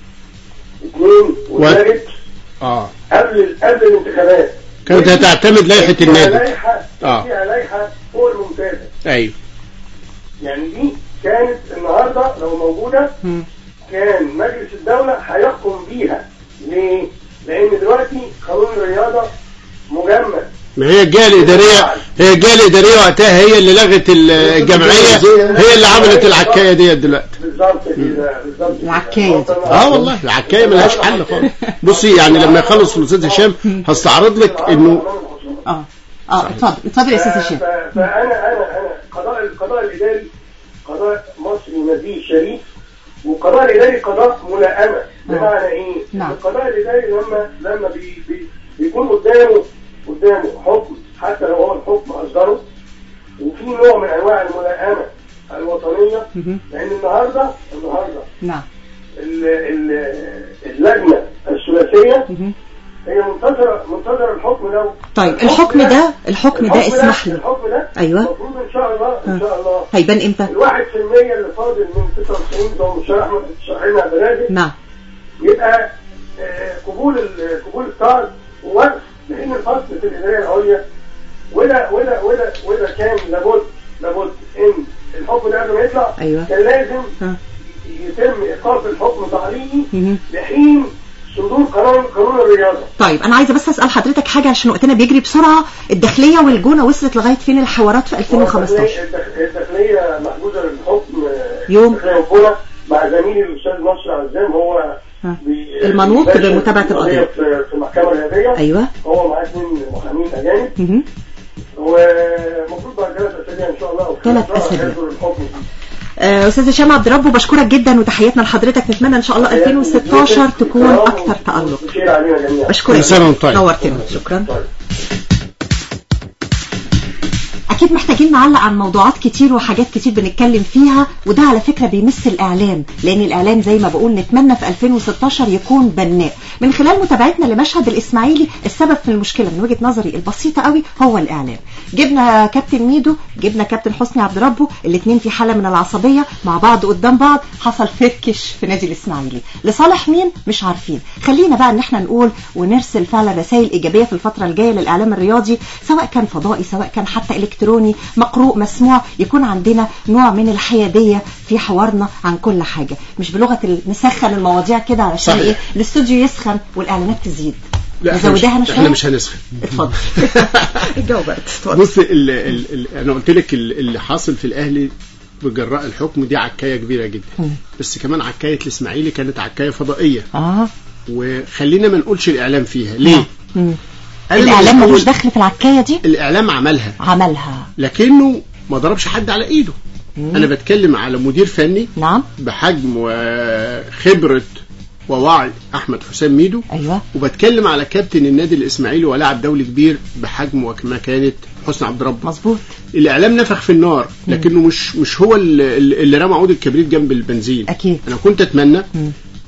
2 وثالث اه قبل قبل الانتخابات كانت هتعتمد لائحه فيها النادي لائحه آه. فيها لائحه فوق الممتازه ايوه يعني دي كانت النهارده لو موجوده مم. كان مجلس الدوله هيحكم بيها ليه؟ لان دلوقتي قانون الرياضه مجمد ما هي الجهه الاداريه هي الجهه الاداريه وقتها هي اللي لغت ال- الجمعيه هي اللي عملت العكايه ديت دلوقتي بالظبط كده بالظبط كده. العكاية دي. اه والله العكايه ملهاش حل خالص بصي يعني لما يخلص الاستاذ هشام هستعرض لك انه اه اه اتفضل اتفضل يا استاذ هشام ف- فانا انا انا قضاء القضاء الاداري قضاء مصري نزيه شريف والقضاء الاداري قضاء ملائمه بمعنى ايه؟ نعم. القضاء الاداري لما لما بي بي بيكون قدامه قدامه حكم حتى لو هو الحكم اصدره وفي نوع من انواع الملائمه الوطنيه مهم. لان النهارده النهارده نعم ال- ال- اللجنه الثلاثيه مهم. هي منتظره منتظره الحكم ده طيب الحكم ده الكم ده اسمح لي الحكم ده أيوة. المفروض ان شاء الله ان شاء الله هيبان امتى الواحد في المية اللي فاضل من 99 بتوع مشروع احمد شرحين عبد الرازق نعم يبقى آه، قبول ال- قبول الطالب ووقف لان الفصل في الاداريه العليا ولا ولا ولا ولا كان لابد لابد ان الحكم ده قبل ما يطلع أيوة. كان لازم ها. يتم ايقاف الحكم تعليقي مهم. لحين صدور قانون قانون الرياضه طيب انا عايزه بس اسال حضرتك حاجه عشان وقتنا بيجري بسرعه الداخليه والجونه وصلت لغايه فين الحوارات في 2015 الداخلية- الداخلية محجوزة للحكم آه، يوم. الداخلية والكرة مع زميلي الأستاذ نصر عزام هو ها. بي- المنوط بيباشر بمتابعة القضية. في في المحكمة الرياضية ايوه هو معاه اثنين محامين أجانب مهم. ومفروض بعد ثلاث أسابيع إن شاء الله أو ثلاث خمس شهور أسابيع. هيصدر الحكم آه، استاذ هشام عبد ربه بشكرك جدا وتحياتنا لحضرتك نتمنى ان شاء الله 2016 تكون اكثر تالق خير علينا جميعا بشكرك كل سنة وانت طيب. نورتنا شكرا طيب. اكيد اكيد محتاجين نعلق عن موضوعات كتير وحاجات كتير بنتكلم فيها وده على فكرة بيمس الاعلام لان الاعلام زي ما بقول نتمنى في 2016 يكون بناء من خلال متابعتنا لمشهد الاسماعيلي السبب في المشكلة من وجهة نظري البسيطة قوي هو الاعلام جبنا كابتن ميدو جبنا كابتن حسني عبد ربه الاثنين في حالة من العصبية مع بعض قدام بعض حصل فركش في نادي الاسماعيلي لصالح مين مش عارفين خلينا بقى ان احنا نقول ونرسل فعلا رسائل ايجابية في الفترة الجاية للاعلام الرياضي سواء كان فضائي سواء كان حتى الكتروني مقروء مسموع يكون عندنا نوع من الحيادية في حوارنا عن كل حاجة مش بلغة ال- نسخن المواضيع كده علشان صحيح. ايه الاستوديو يسخن والاعلانات تزيد لا احنا مش, نزودها انا احنا شوية مش هنسخن اتفضل الجو برد اتفضل بص ال ال ال انا قلت لك ال- اللي حاصل في الاهلي بجراء الحكم دي عكايه كبيره جدا مم. بس كمان عكايه الاسماعيلي كانت عكايه فضائيه اه وخلينا ما نقولش الاعلام فيها ليه مم. أنا من الاعلام الأول- ملوش دخل في العكاية دي الاعلام عملها عملها لكنه ما ضربش حد على ايده انا بتكلم على مدير فني نعم بحجم وخبره ووعي احمد حسام ميدو ايوه وبتكلم على كابتن النادي الاسماعيلي ولاعب دولي كبير بحجم ومكانه حسني عبد ربه مظبوط الاعلام نفخ في النار لكنه مش مش هو اللي, اللي رمى عود الكبريت جنب البنزين اكيد انا كنت اتمنى مم.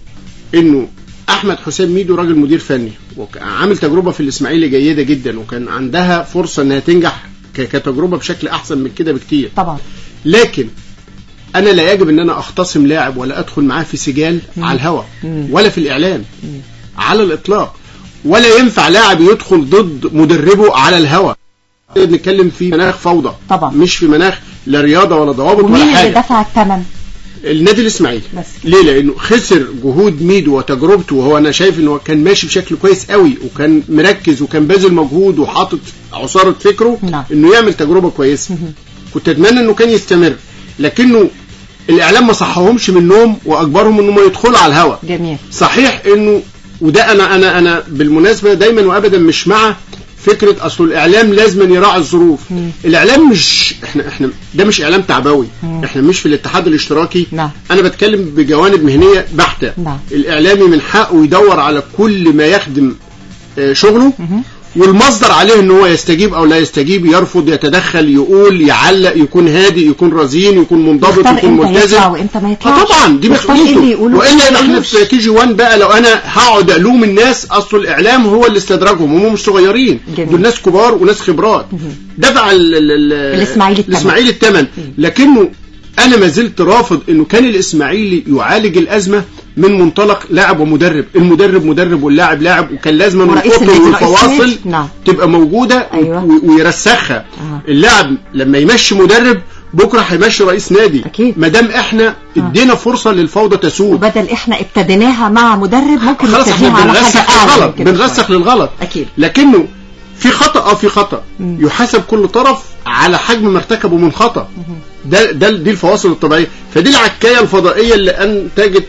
انه احمد حسام ميدو راجل مدير فني وعامل تجربه في الاسماعيلي جيده جدا وكان عندها فرصه انها تنجح ك- كتجربه بشكل احسن من كده بكتير طبعا لكن انا لا يجب ان انا اختصم لاعب ولا ادخل معاه في سجال على الهوا مم. ولا في الاعلام على الاطلاق ولا ينفع لاعب يدخل ضد مدربه على الهوا بنتكلم في مناخ فوضى طبعا. مش في مناخ لا رياضه ولا ضوابط ومين ولا اللي حاجه دفع الثمن النادي الاسماعيلي بس ليه لانه خسر جهود ميدو وتجربته وهو انا شايف انه كان ماشي بشكل كويس قوي وكان مركز وكان باذل مجهود وحاطط عصاره فكره نعم. انه يعمل تجربه كويسه كنت اتمنى انه كان يستمر لكنه الاعلام ما صحهمش من النوم واجبرهم انهم يدخلوا على الهوا جميل صحيح انه وده انا انا انا بالمناسبه دايما وابدا مش مع فكره اصل الاعلام لازم يراعي الظروف مم. الاعلام مش احنا احنا ده مش اعلام تعبوي مم. احنا مش في الاتحاد الاشتراكي نعم. انا بتكلم بجوانب مهنيه بحته نعم. الاعلامي من حقه يدور على كل ما يخدم آه، شغله مهم. والمصدر عليه ان هو يستجيب او لا يستجيب يرفض يتدخل يقول يعلق يكون هادي يكون رزين يكون منضبط يختار يكون امتى ملتزم يطلع وامتى ما يطلعش آه طبعا دي يختار ايه اللي مسؤوليته يقوله والا وإيه يبقى احنا يقولوش. في كي جي 1 بقى لو انا هقعد الوم الناس اصل الاعلام هو اللي استدرجهم هم مش صغيرين جميل. دول ناس كبار وناس خبرات دفع ال- ال- ال- الإسماعيلي الثمن. الاسماعيلي الثمن لكنه انا ما زلت رافض انه كان الاسماعيلي يعالج الازمه من منطلق لاعب ومدرب المدرب مدرب واللاعب لاعب وكان لازم ورئيس الخطوط النادي رئيس والفواصل نادي. نعم. تبقى موجوده أيوة. و- ويرسخها آه. اللاعب لما يمشي مدرب بكره هيمشي رئيس نادي أكيد. ما دام احنا ادينا فرصه للفوضى تسود وبدل احنا ابتديناها مع مدرب ممكن خلاص احنا نبتديها على حاجة بنرسخ اعلى من للغلط كده بنرسخ شوية. للغلط اكيد لكنه في خطا اه في خطا مم. يحاسب كل طرف على حجم ما ارتكبه من خطا ده ده دي الفواصل الطبيعيه فدي العكايه الفضائيه اللي انتجت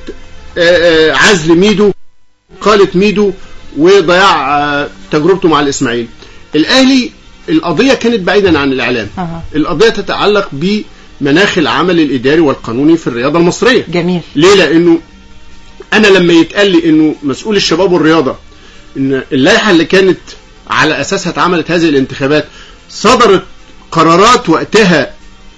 آه، آه، عزل ميدو قالة ميدو وضياع آه، تجربته مع الاسماعيلي الاهلي القضيه كانت بعيدا عن الاعلام أها. القضيه تتعلق بمناخ العمل الاداري والقانوني في الرياضه المصريه جميل ليه لانه انا لما يتقال لي انه مسؤول الشباب والرياضه ان اللائحه اللي كانت على اساسها اتعملت هذه الانتخابات صدرت قرارات وقتها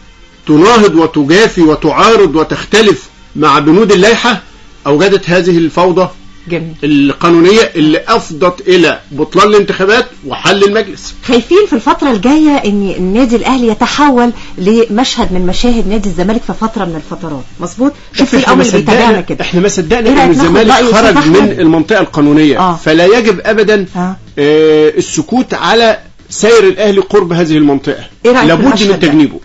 تناهض وتجافي وتعارض وتختلف مع بنود اللائحه اوجدت هذه الفوضى جميل القانونيه اللي افضت الى بطلان الانتخابات وحل المجلس خايفين في الفترة الجاية ان النادي الاهلي يتحول لمشهد من مشاهد نادي الزمالك في فترة من الفترات مظبوط شوف كتير احنا قوي ما اللي بيتابعنا صدقنا كده احنا ما صدقنا إيه ان رأيك ناخد الزمالك رأي خرج أستاذ أحمد؟ من المنطقه القانونيه آه. فلا يجب ابدا آه. آه السكوت على سير الاهلي قرب هذه المنطقه إيه رأيك في لابد المشهد من ده؟ تجنيبه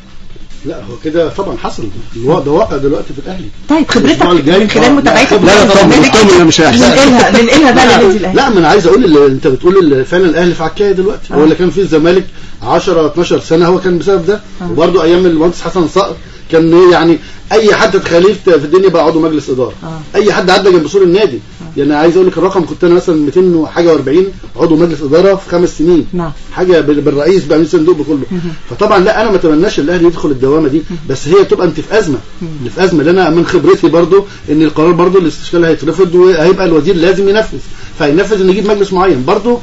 لا هو كده طبعا حصل الوا- ده واقع دلوقتي في الاهلي طيب خبرتك الأسبوع الجاي- من خلال آه، لا، متابعتك خبرة- لا، لا، طبعاً، للزمالك، مطمن، أنا مش هيحصل. ننقلها ننقلها بقى للنادي الاهلي لا ما انا عايز اقول اللي انت بتقول اللي فعلا الاهلي في عكايه دلوقتي هو اللي كان فيه الزمالك 10 12 سنه هو كان بسبب ده وبرده ايام المهندس حسن صقر كان يعني اي حد تخليه في الدنيا بقى عضو مجلس اداره آه. اي حد عدى جنب سور النادي يعني عايز اقول لك الرقم كنت انا مثلا 200 وحاجه و40 عضو مجلس اداره في خمس سنين نعم. حاجه بال- بالرئيس بقى صندوق بكله فطبعا لا انا ما اتمناش الاهلي يدخل الدوامه دي بس هي تبقى انت في ازمه اللي في ازمه لان انا من خبرتي برضو ان القرار برضو الاستشكال هيترفض وهيبقى الوزير لازم ينفذ فينفذ ان يجيب مجلس معين برضو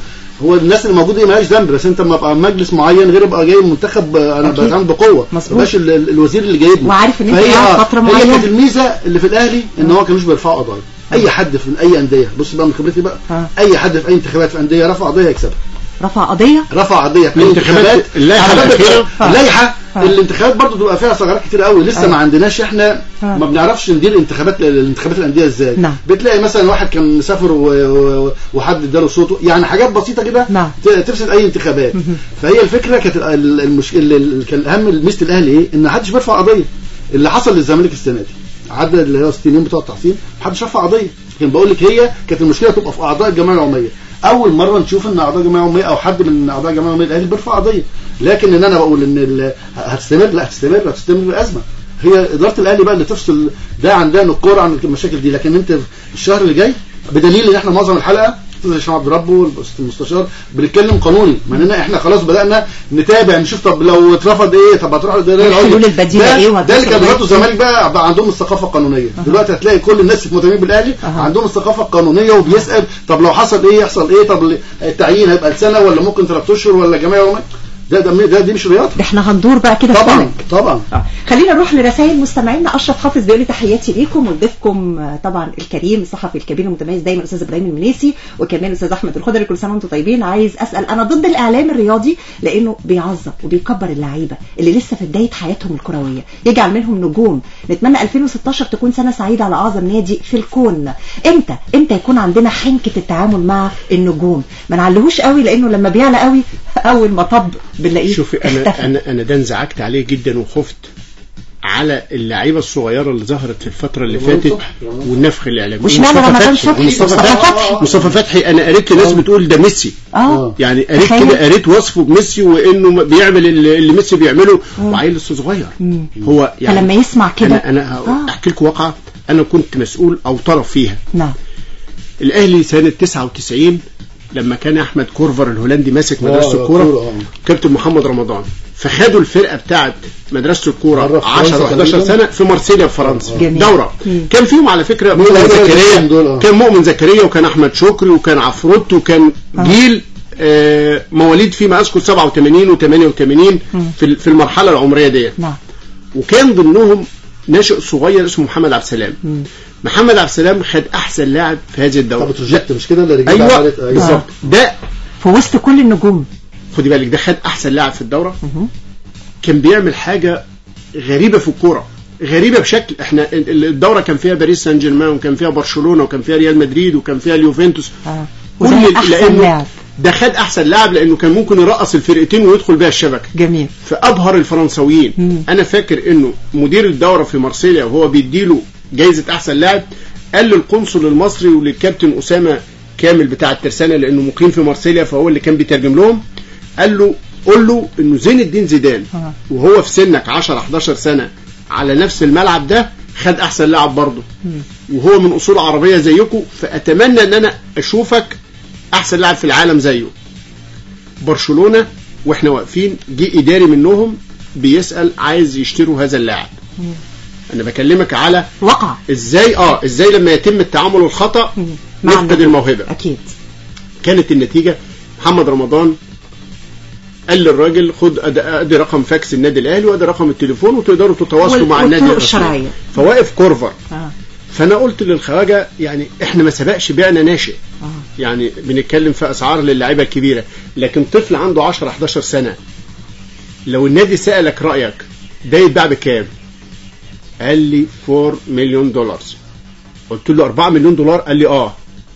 هو الناس اللي موجوده دي مالهاش ذنب بس انت لما ابقى مجلس معين غير ابقى جاي منتخب آه، انا أكيد. بتعامل بقوه مظبوط. مبقاش ال- ال- الوزير اللي جايبني وعارف إن أنت فهي قاعد آه، فترة هي معينة. كانت الميزه اللي في الاهلي ان هو كانوش بيرفعوا قضايا اي حد في اي انديه بص بقى من خبرتي بقى آه. اي حد في اي انتخابات في انديه رفع قضيه يكسبها رفع قضيه رفع قضيه في الانتخابات- الانتخابات اللائحة على فكرة الأخيرة. اللائحه آه. الانتخابات برضو بتبقى فيها ثغرات كتير قوي لسه آه. ما عندناش احنا آه. ما بنعرفش ندير انتخابات الانتخابات الانديه ازاي نعم. بتلاقي مثلا واحد كان مسافر و... و... وحد اداله صوته يعني حاجات بسيطه كده نعم. ت- تفسد اي انتخابات فهي الفكره كانت ال- المش... ال- ال- كان اهم ميزه الاهلي ايه ان ما حدش بيرفع قضيه اللي حصل للزمالك السنه دي عدى اللي هو 60 يوم بتوع التحصيل ما حدش رفع قضيه لكن بقول لك هي كانت المشكله تبقى في اعضاء الجمعيه العموميه اول مره نشوف ان اعضاء الجمعيه العموميه او حد من اعضاء الجمعيه العموميه الاهلي بيرفع قضيه لكن ان انا بقول ان ال- هتستمر لا هتستمر هتستمر الازمه هي اداره الاهلي بقى اللي تفصل ده عن ده الكوره عن المشاكل دي لكن انت الشهر اللي جاي بدليل ان احنا معظم الحلقه استاذ هشام عبد ربه والاستاذ المستشار بنتكلم قانوني مع اننا احنا خلاص بدانا نتابع نشوف طب لو اترفض ايه طب هتروح للدائره الحلول العليا. البديلة ده- إيه ده وهتوصل اللي كان لغاية بيغطوا الزمالك بقى, بقى عندهم الثقافه القانونيه دلوقتي هتلاقي كل الناس المهتمين بالاهلي أها. عندهم الثقافه القانونيه وبيسال طب لو حصل ايه يحصل ايه طب التعيين هيبقى لسنه ولا ممكن ثلاث اشهر ولا جمعيه يومين ده ده, ده دي مش رياضه ده احنا هندور بقى كده في طبعا سنة. طبعا آه. خلينا نروح لرسائل مستمعينا اشرف حافظ بيقول لي تحياتي ليكم وضيفكم آه، طبعا الكريم الصحفي الكبير المتميز دايما الاستاذ ابراهيم المنيسي وكمان الاستاذ احمد الخضري كل سنه وانتم طيبين عايز اسال انا ضد الاعلام الرياضي لانه بيعظم وبيكبر اللعيبه اللي لسه في بدايه حياتهم الكرويه يجعل منهم نجوم نتمنى 2016 تكون سنه سعيده على اعظم نادي في الكون امتى امتى يكون عندنا حنكه التعامل مع النجوم ما نعلهوش قوي لانه لما بيعلى قوي اول ما طب بنلاقيه شوفي انا اختفى. انا انا ده انزعجت عليه جدا وخفت على اللعيبه الصغيره اللي ظهرت في الفتره اللي رمضان فاتت صبحي، رمضان والنفخ الاعلامي وش معنى ومصطفى رمضان فتحي، صبحي؟ ومصطفى مصطفى فتحي فتحي. مصطفى فتحي انا قريت ناس بتقول ده ميسي اه يعني قريت تخيل. كده قريت وصفه بميسي وانه بيعمل اللي اللي ميسي بيعمله وعيل لسه صغير مم. هو يعني فلما يسمع كده انا انا آه. احكي لكم واقعه انا كنت مسؤول او طرف فيها نعم الاهلي سنه 99 لما كان احمد كورفر الهولندي ماسك مدرسه آه، الكوره كورة، آه. كابتن محمد رمضان فخدوا الفرقه بتاعت مدرسه الكوره مرة في 10 فرنسا 11 تقريباً. سنه في مارسيليا في فرنسا جميل. دوره مم. كان فيهم على فكره مؤمن اللعيبة اللي زكريا كانوا دول، آه. كان مؤمن زكريا وكان احمد شكري وكان عفروت وكان جيل آه، مواليد فيما اذكر 87 و88 في ال- في المرحله العمريه ديت نعم وكان ضمنهم ناشئ صغير اسمه محمد عبد السلام مم. محمد عبد السلام خد احسن لاعب في هذه الدوره طب بروجكت مش كده اللي رجال ايوه عملت بالظبط ده في وسط كل النجوم خدي بالك ده خد احسن لاعب في الدوره كان بيعمل حاجه غريبه في الكوره غريبه بشكل احنا ال- الدوره كان فيها باريس سان جيرمان وكان فيها برشلونه وكان فيها ريال مدريد وكان فيها اليوفنتوس اه كل وده احسن لانه لاعب ده خد احسن لاعب لانه كان ممكن يرقص الفرقتين ويدخل بيها الشبكه جميل فابهر الفرنساويين مم. انا فاكر انه مدير الدوره في مارسيليا وهو بيديله جايزه احسن لاعب قال للقنصل المصري وللكابتن اسامه كامل بتاع الترسانه لانه مقيم في مارسيليا فهو اللي كان بيترجم لهم قال له قول له انه زين الدين زيدان آه. وهو في سنك 10 11 سنه على نفس الملعب ده خد احسن لاعب برضه وهو من اصول عربيه زيكم فاتمنى ان انا اشوفك احسن لاعب في العالم زيه برشلونه واحنا واقفين جه اداري منهم بيسال عايز يشتروا هذا اللاعب انا بكلمك على وقع ازاي اه ازاي لما يتم التعامل الخطا مع نفقد النجوم. الموهبه اكيد كانت النتيجه محمد رمضان قال للراجل خد ادي ادي رقم فاكس النادي الاهلي وادي رقم التليفون وتقدروا تتواصلوا وال- مع النادي والطرق الرسمي. الشرعية. فواقف كورفر اه فانا قلت للخواجه يعني احنا ما سبقش بعنا ناشئ اه يعني بنتكلم في اسعار للاعيبه الكبيره لكن طفل عنده 10 11 سنه لو النادي سالك رايك ده يتباع بكام قال لي 4 مليون دولار قلت له 4 مليون دولار قال لي اه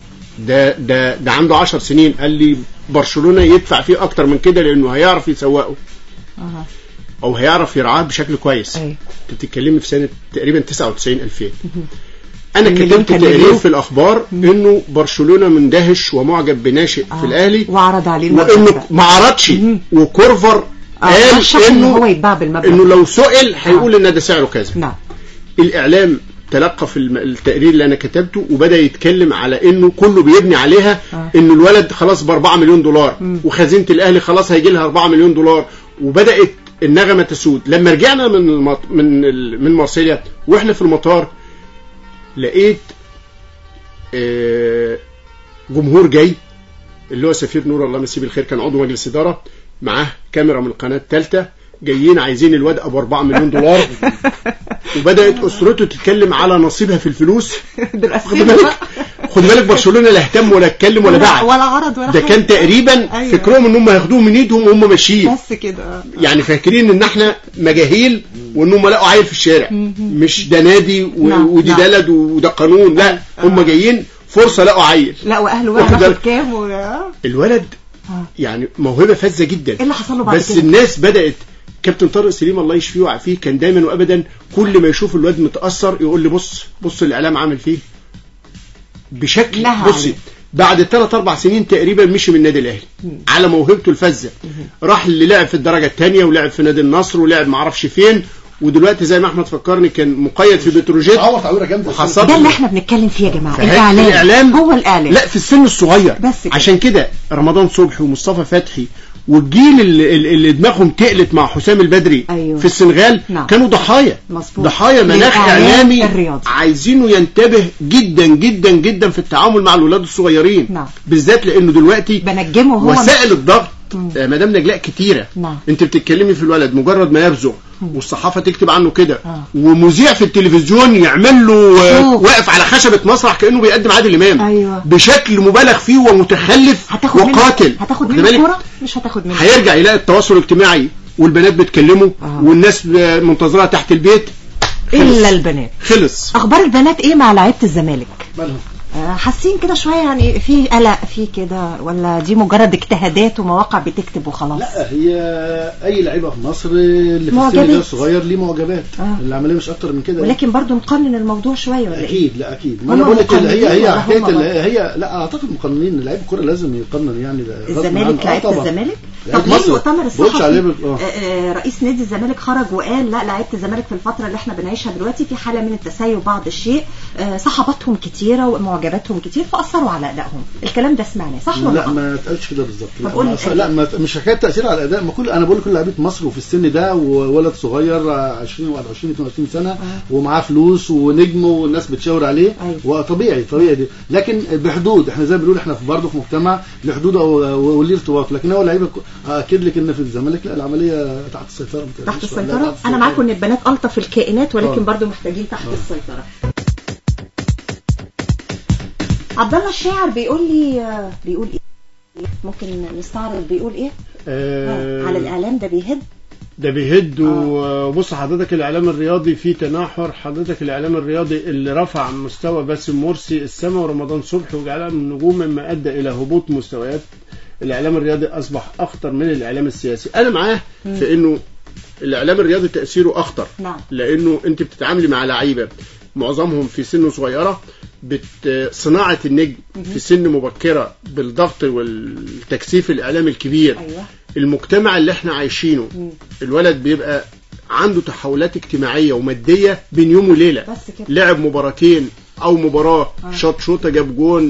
ده ده ده عنده 10 سنين قال لي برشلونه يدفع فيه اكتر من كده لانه هيعرف يسوقه اه او هيعرف يرعاه بشكل كويس ايوه انت بتتكلمي في سنه تقريبا 99 2000 انا المليون كتبت كان تقرير مليون. في الاخبار انه برشلونه مندهش ومعجب بناشئ آه. في الاهلي وعرض عليه وانه المبلغ ما عرضش مم. وكورفر آه، قال رشح ان هو انه يتباع بالمبلغ انه لو سئل هيقول ان ده سعره كذا نعم الاعلام تلقى في الم- التقرير اللي انا كتبته وبدا يتكلم على انه كله بيبني عليها آه. انه الولد خلاص ب 4 مليون دولار مم. وخزينه الاهلي خلاص هيجي لها 4 مليون دولار وبدات النغمه تسود لما رجعنا من المط... من ال... من مارسيليا واحنا في المطار لقيت آه، جمهور جاي اللي هو سفير نور الله مسيه بالخير كان عضو مجلس اداره معاه كاميرا من القناه الثالثه جايين عايزين الواد ابو 4 مليون دولار وبدات اسرته تتكلم على نصيبها في الفلوس دول خد أسئلة بالك بقى. خد بالك برشلونه لا اهتم ولا اتكلم ولا بعت ولا عرض ولا ده حاجة. كان تقريبا أيوة. فكرهم ان هم هياخدوه من ايدهم وهم ماشيين بس كده يعني فاكرين ان احنا مجاهيل وان هم لقوا عيل في الشارع مش ده نادي و- نعم، ودي نعم. بلد وده قانون لا هم جايين فرصه لقوا عيل لا واهله واخد بقى بالك. ناخد كام و... الولد آه. يعني موهبه فذه جدا ايه اللي حصل له بعد بس كده؟ الناس بدات كابتن طارق سليم الله يشفيه ويعافيه كان دايما وابدا كل ما يشوف الواد متاثر يقول لي بص بص الاعلام عامل فيه بشكل لها بصي عليه. بعد ثلاث اربع سنين تقريبا مشي من النادي الاهلي على موهبته الفذه راح اللي لعب في الدرجه الثانيه ولعب في نادي النصر ولعب ما اعرفش فين ودلوقتي زي ما احمد فكرني كان مقيد في بتروجيت تعور تعويره جامده وحصل ده اللي احنا بنتكلم فيه يا جماعه فهي- الاعلام الإعلام هو الاعلام لا في السن الصغير بس كده. عشان كده رمضان صبحي ومصطفى فتحي والجيل اللي, اللي دماغهم تقلت مع حسام البدري أيوة. في السنغال نعم. كانوا ضحايا مظبوط. ضحايا مناخ للإعلام اعلامي الرياضي. عايزينه ينتبه جدا جدا جدا في التعامل مع الولاد الصغيرين نعم. بالذات لانه دلوقتي بنجمه هو وسائل الضغط آه، مدام نجلاء كتيره نعم. انت بتتكلمي في الولد مجرد ما يبزغ والصحافه تكتب عنه كده آه. ومذيع في التلفزيون يعمل له آه، شوف. واقف على خشبه مسرح كانه بيقدم عادل امام أيوة. بشكل مبالغ فيه ومتخلف هتاخد وقاتل منه هتاخد خد منه بالك؟ كوره مش هتاخد منه هيرجع يلاقي التواصل الاجتماعي والبنات بتكلمه آه. والناس آه، منتظرها تحت البيت الا البنات خلص اخبار البنات ايه مع لعيبه الزمالك مالهم آه، حاسين كده شويه يعني في قلق في كده ولا دي مجرد اجتهادات ومواقع بتكتب وخلاص لا هي اي لعيبه في مصر اللي في السن معجبات. ده الصغير ليه معجبات آه. العمليه مش اكتر من كده ولكن برضو نقنن الموضوع شويه ولا ايه اكيد لا اكيد ما هم انا بقول لك اللي هي مقننين هي ولا حكايه هم اللي برضه؟ هي لا اعتقد مقننين لعيب الكوره لازم يقنن يعني ده غصب عنه. الزمالك آه لعيبه طبعاً. الزمالك لعيبة طب ليه مصر. المؤتمر بقولش الصحفي عليه بال- آه، آه. آه، رئيس نادي الزمالك خرج وقال لا لعيبه الزمالك في الفتره اللي احنا بنعيشها دلوقتي في حاله من التسيب بعض الشيء آه، صحباتهم كتيره ومعجباتهم كتير فاثروا على ادائهم الكلام ده سمعناه صح ولا لا غلط؟ ما تقالش كده بالظبط طب لا, قول لي ما- إيه؟ لا ما مش حكايه تاثير على الاداء ما كل انا بقول كل لعيبه مصر وفي السن ده وولد صغير 20 21 22 سنه ومعاه فلوس ونجم والناس بتشاور عليه أيوة. وطبيعي طبيعي دي لكن بحدود احنا زي ما بنقول احنا في برضه في مجتمع لحدود أو- وليه ارتباط لكن هو لعيبه اكد لك ان في الزمالك لا العمليه تحت السيطره ما تحت تقلقش. لا، السيطره تحت انا معاكم ان البنات الطف الكائنات ولكن آه. برضو محتاجين تحت السيطره عبد الله الشاعر بيقول لي آه، بيقول ايه ممكن نستعرض بيقول ايه آه، آه، على الاعلام ده بيهد ده بيهد وبص حضرتك الاعلام الرياضي فيه تناحر حضرتك الاعلام الرياضي اللي رفع مستوى باسم مرسي السما ورمضان صبحي وجعلها من النجوم مما ادى الى هبوط مستويات الاعلام الرياضي اصبح اخطر من الاعلام السياسي انا معاه في انه الاعلام الرياضي تاثيره اخطر نعم. لانه انت بتتعاملي مع لعيبه معظمهم في سن صغيره بت صناعه النجم في سن مبكره بالضغط والتكثيف الاعلامي الكبير ايوه المجتمع اللي احنا عايشينه الولد بيبقى عنده تحولات اجتماعية ومادية بين يوم وليلة بس كده. لعب مباراتين او مباراة شاط شوطة جاب جون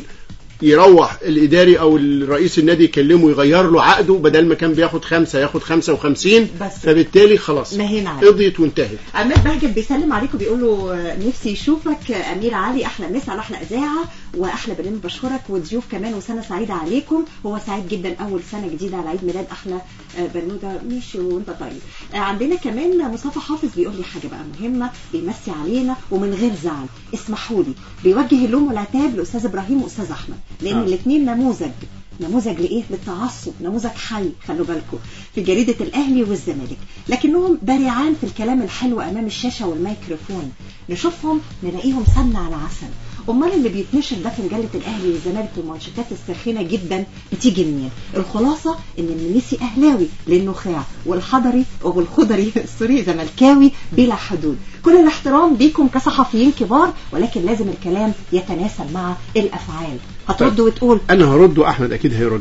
يروح الاداري او الرئيس النادي يكلمه يغير له عقده بدل ما كان بياخد خمسة ياخد خمسة وخمسين بس. فبالتالي خلاص نهينا عليه. قضيت وانتهت عماد بهجت بيسلم عليكم بيقول له آه، نفسي يشوفك آه، امير علي احلى مسا على احلى اذاعه واحلى برنامج بشكرك وضيوف كمان وسنه سعيده عليكم هو سعيد جدا اول سنه جديده على عيد ميلاد احلى آه، بنوده ماشي وانت طيب آه، عندنا كمان مصطفى حافظ بيقول لي حاجه بقى مهمه بيمسي علينا ومن غير زعل اسمحوا لي بيوجه اللوم والعتاب لاستاذ ابراهيم واستاذ احمد لان آه. الاثنين نموذج نموذج لايه للتعصب نموذج حي خلوا بالكم في جريده الاهلي والزمالك لكنهم بارعان في الكلام الحلو امام الشاشه والميكروفون نشوفهم نلاقيهم سمنه على عسل امال اللي بيتنشر ده في مجله الاهلي والزمالك والمانشيتات الساخنه جدا بتيجي منين الخلاصه ان المنيسي اهلاوي للنخاع والحضري والخضري سوري زملكاوي بلا حدود كل الاحترام ليكم كصحفيين كبار ولكن لازم الكلام يتناسب مع الافعال هترد وتقول انا هرد واحمد اكيد هيرد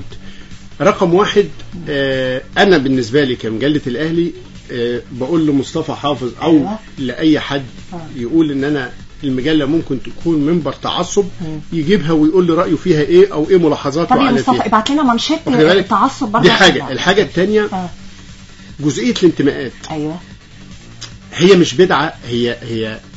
رقم واحد آه انا بالنسبه لي كمجله الاهلي آه بقول لمصطفى حافظ او أيوة. لاي حد آه. يقول ان انا المجله ممكن تكون منبر تعصب يجيبها ويقول لي رايه فيها ايه او ايه ملاحظاته طب يا على مصطفى فيها ابعت لنا منشط واخد بالك؟ التعصب برضه دي عشان حاجه نعرف. الحاجه الثانيه آه. جزئيه الانتماءات ايوه هي مش بدعه هي هي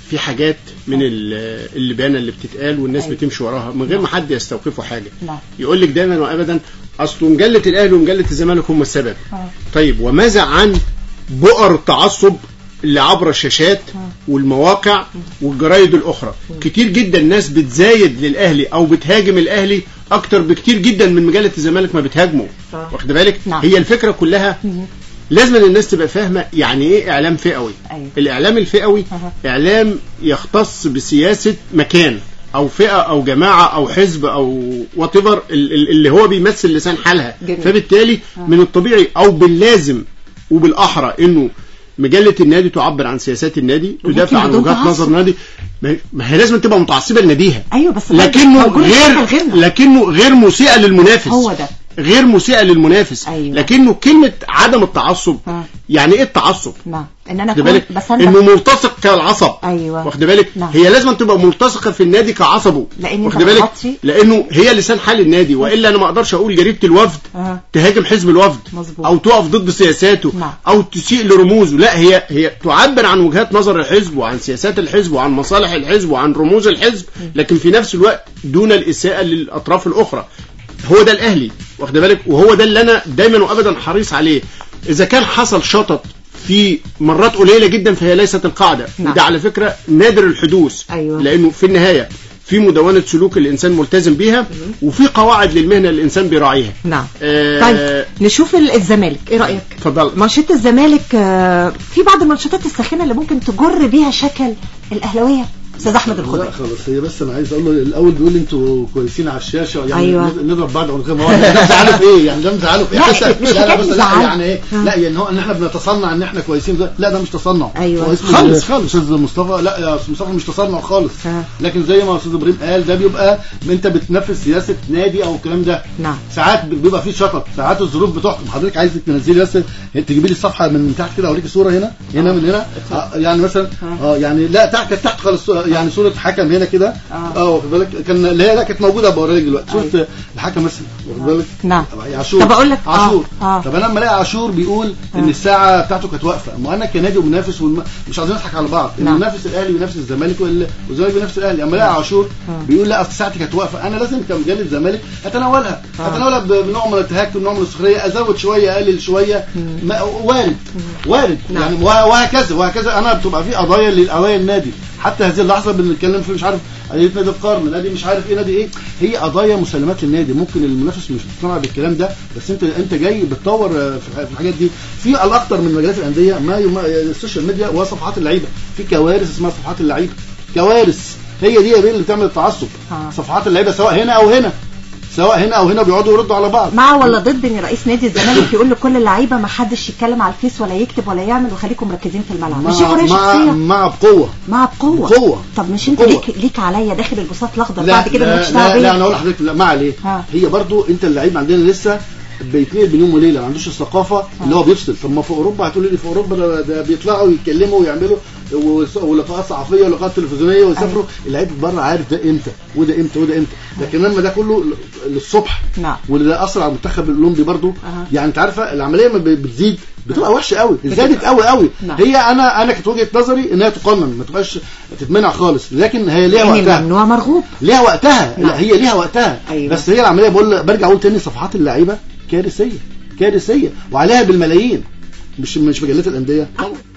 في حاجات من ال- اللبانه اللي بتتقال والناس أيوة. بتمشي وراها من غير ما حد يستوقفه حاجه نعم. يقول لك دايما وابدا اصل مجله الاهلي ومجله الزمالك هم السبب آه. طيب وماذا عن بؤر التعصب اللي عبر الشاشات والمواقع والجرايد الاخرى كتير جدا ناس بتزايد للاهلي او بتهاجم الاهلي اكتر بكتير جدا من مجله الزمالك ما بتهاجمه صح. واخد بالك نعم. هي الفكره كلها لازم إن الناس تبقى فاهمه يعني ايه اعلام فئوي أيوة. الاعلام الفئوي أها. اعلام يختص بسياسه مكان او فئه او جماعه او حزب او وات اللي هو بيمثل لسان حالها جميل. فبالتالي من الطبيعي او باللازم وبالاحرى انه مجله النادي تعبر عن سياسات النادي ولكن تدافع عن بدون وجهات تعصب. نظر النادي ما ما هي لازم تبقى متعصبه لناديها ايوه بس برضه لكنه موجود غير الشكل غيرنا. لكنه غير مسيئه للمنافس هو ده غير مسيئه للمنافس أيوة. لكنه كلمه عدم التعصب آه. يعني ايه التعصب نعم ان انا واخد اكون بالك بس انه انا ملتصق كالعصب أيوة. واخد بالك نعم. هي لازم تبقى ملتصقه في النادي كعصبه لأن واخد أنت بالك بتغطي- لانه هي لسان حال النادي والا انا ما اقدرش اقول جريده الوفد آه. تهاجم حزب الوفد مظبوط. او تقف ضد سياساته نعم. او تسيء لرموزه لا هي هي تعبر عن وجهات نظر الحزب وعن سياسات الحزب وعن مصالح الحزب وعن رموز الحزب لكن في نفس الوقت دون الاساءه للاطراف الاخرى هو ده الاهلي واخد بالك وهو ده اللي انا دايما وابدا حريص عليه اذا كان حصل شطط في مرات قليله جدا فهي ليست القاعده نعم. وده على فكره نادر الحدوث أيوة. لانه في النهايه في مدونه سلوك الانسان ملتزم بيها وفي قواعد للمهنه اللي الانسان بيراعيها نعم آه، طيب نشوف ال- الزمالك ايه رايك اتفضل مانشيت الزمالك آه، في بعض المانشيتات الساخنه اللي ممكن تجر بيها شكل الاهلاويه استاذ احمد لا الخضري خلاص هي بس انا عايز اقول له الاول بيقول لي انتوا كويسين على الشاشه يعني أيوة. نض- نضرب بعض عنقين ما هو ده مزعله في ايه يعني ده مزعله في ايه لا، حتى- مش لا لا حكاية بس لا زعل. يعني ايه آه. لا يعني هو ان احنا بنتصنع ان احنا كويسين ده لا ده مش تصنع أيوة. هو اسمه خالص، خالص استاذ مصطفى لا يا استاذ مصطفى مش تصنع خالص آه. لكن زي ما استاذ ابراهيم قال ده بيبقى انت بتنفذ سياسه نادي او الكلام ده نعم. ساعات بيبقى فيه شطط ساعات الظروف بتحكم حضرتك عايزك تنزلي بس تجيبي لي الصفحه من تحت كده اوريكي صوره هنا هنا من هنا آه، يعني مثلا اه يعني لا تحت كانت تحت خالص آه، يعني صوره حكم هنا كده آه. اه واخد بالك كان اللي هي لا كانت موجوده بوريك دلوقتي صوره الحكم مثلا واخد بالك نعم. عاشور طب أقول لك- آه، عاشور آه. طب انا لما الاقي عاشور بيقول ان الساعه بتاعته كانت واقفه ما انا كنادي ومنافس والم... مش عايزين نضحك على بعض نعم. المنافس الاهلي بينافس الزمالك وال- والزمالك بينافس الاهلي اما الاقي عاشور بيقول لا اصل ساعتي كانت واقفه انا لازم كمجال الزمالك اتناولها اتناولها ب- بنوع من التهكم نوع من السخريه ازود شويه اقلل شويه ما وارد وارد نعم. يعني وه- وهكذا وهكذا انا بتبقى في قضايا للقضايا النادي حتى هذه اللحظه بنتكلم في مش عارف قضيه نادي القرن نادي مش عارف ايه نادي ايه هي قضايا مسلمات للنادي ممكن المنافس مش مقتنع بالكلام ده بس انت انت جاي بتطور آه، في في الحاجات دي في الاكثر من مجالات الانديه ما يما السوشيال ميديا وصفحات اللعيبه في كوارث اسمها صفحات اللعيبه كوارث هي دي يا بيه اللي بتعمل التعصب آه. صفحات اللعيبه سواء هنا او هنا سواء هنا او هنا بيقعدوا يردوا على بعض مع ولا ضد ان رئيس نادي الزمالك يقول لكل اللعيبه ما حدش يتكلم على الفيس ولا يكتب ولا يعمل وخليكم مركزين في الملعب مش دي مع حريه مع, شخصيه مع بقوه مع بقوه بقوة. طب مش انت بقوة. ليك ليك عليا داخل البساط الاخضر لا بعد كده لا, مالكش لا, دعوه لا بيا انا اقول لحضرتك لا ما عليه ها. هي برضو انت اللعيب عندنا لسه بيتنقل بين يوم وليله ما عندوش الثقافه اللي هو بيفصل طب ما في اوروبا هتقولي لي في اوروبا ده, ده بيطلعوا يتكلموا ويعملوا وس- ولقاءات صحفيه ولقاءات تلفزيونيه ويسافروا اللعيب بره عارف ده امتى وده امتى وده امتى لكن لما ده كله ل- للصبح نعم. واللي ده اثر على المنتخب الاولمبي برضو أها. يعني انت عارفه العمليه ما ب- بتزيد بتبقى وحشه قوي زادت قوي قوي نعم. هي انا انا كانت وجهه نظري انها تقنن ما تبقاش تتمنع خالص لكن هي ليها يعني وقتها ممنوع مرغوب ليها وقتها نعم. لا هي ليها وقتها أيوة. بس هي العمليه بقول برجع اقول تاني صفحات اللعيبه كارثيه كارثيه وعليها بالملايين مش مش مجلات الانديه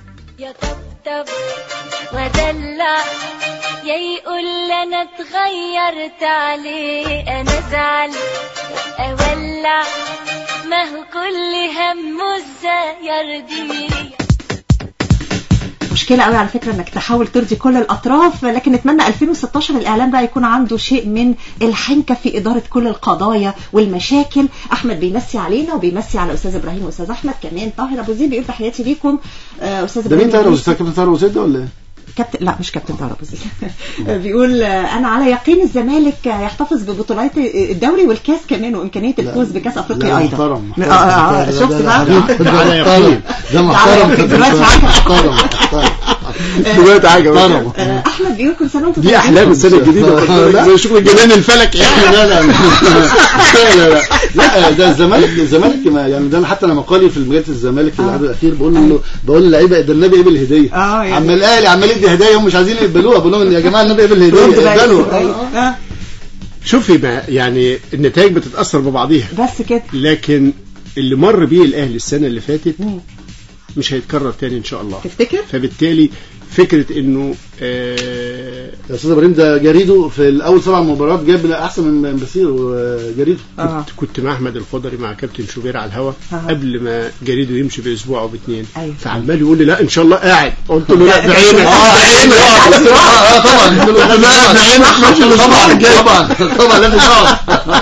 يا طبطب ودلع يا يقول لي انا اتغيرت عليه انا ازعل اولع ما هو كل همه ازاي يرضيه مشكله قوي على فكره انك تحاول ترضي كل الاطراف لكن نتمنى 2016 الاعلام بقى يكون عنده شيء من الحنكه في اداره كل القضايا والمشاكل احمد بيمسي علينا وبيمسي على استاذ ابراهيم واستاذ احمد كمان طاهر ابو زيد بيقول تحياتي ليكم آه، استاذ ده مين إبراهيم طاهر يوسف. وزيد كابتن طاهر وزيد ده ولا ايه؟ كابتن لا مش كابتن طاهر ابو زيد بيقول آه، انا على يقين الزمالك آه، يحتفظ ببطولات الدوري والكاس كمان وامكانيه الفوز بكاس افريقيا لا، ايضا محترم آه، آه، آه، شفت بقى ده على محترم يقين. ده على محترم يقين. كابتن دلوقتي طاهر. معاك. محترم محترم محترم دلوقتي حاجه طرب. آه، احمد بيقول كل سنه وانتم دي طيبين. احلام السنه الجديده لا. زي شغل الجنان الفلكي يعني لا لا لا لا لا لا ده الزمالك الزمالك ما يعني ده أنا حتى انا مقالي في مجله الزمالك في العدد الاخير بقول له بقول للعيبه ده النبي قبل الهديه آه، يعني. عمال الاهلي عمال يدي هدايا هم مش عايزين يقبلوها بقول لهم يا جماعه النبي قبل رد الهديه بقى اقبلوا يكسب. آه، آه. آه، شوفي بقى يعني النتائج بتتاثر ببعضيها بس كده لكن اللي مر بيه الاهلي السنه اللي فاتت مش هيتكرر تاني ان شاء الله تفتكر؟ فبالتالي فكره انه آه يا استاذ ابراهيم ده جريده في الاول سبع مباريات جاب احسن من بصير وجريده اه كنت, كنت مع احمد الخضري مع كابتن شوبير على الهوا آه. قبل ما جريده يمشي باسبوع او باثنين أيوة. فعمال يقول لي لا ان شاء الله قاعد قلت له لا بعينك اه بعينك اه طبعا بعين احمد في الأسبوع طبعا الجاي. طبعا طبعا لازم نقعد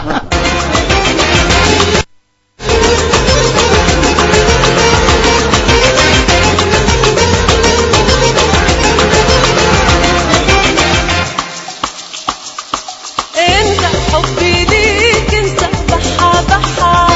انت حبي ليك انت بحا بحا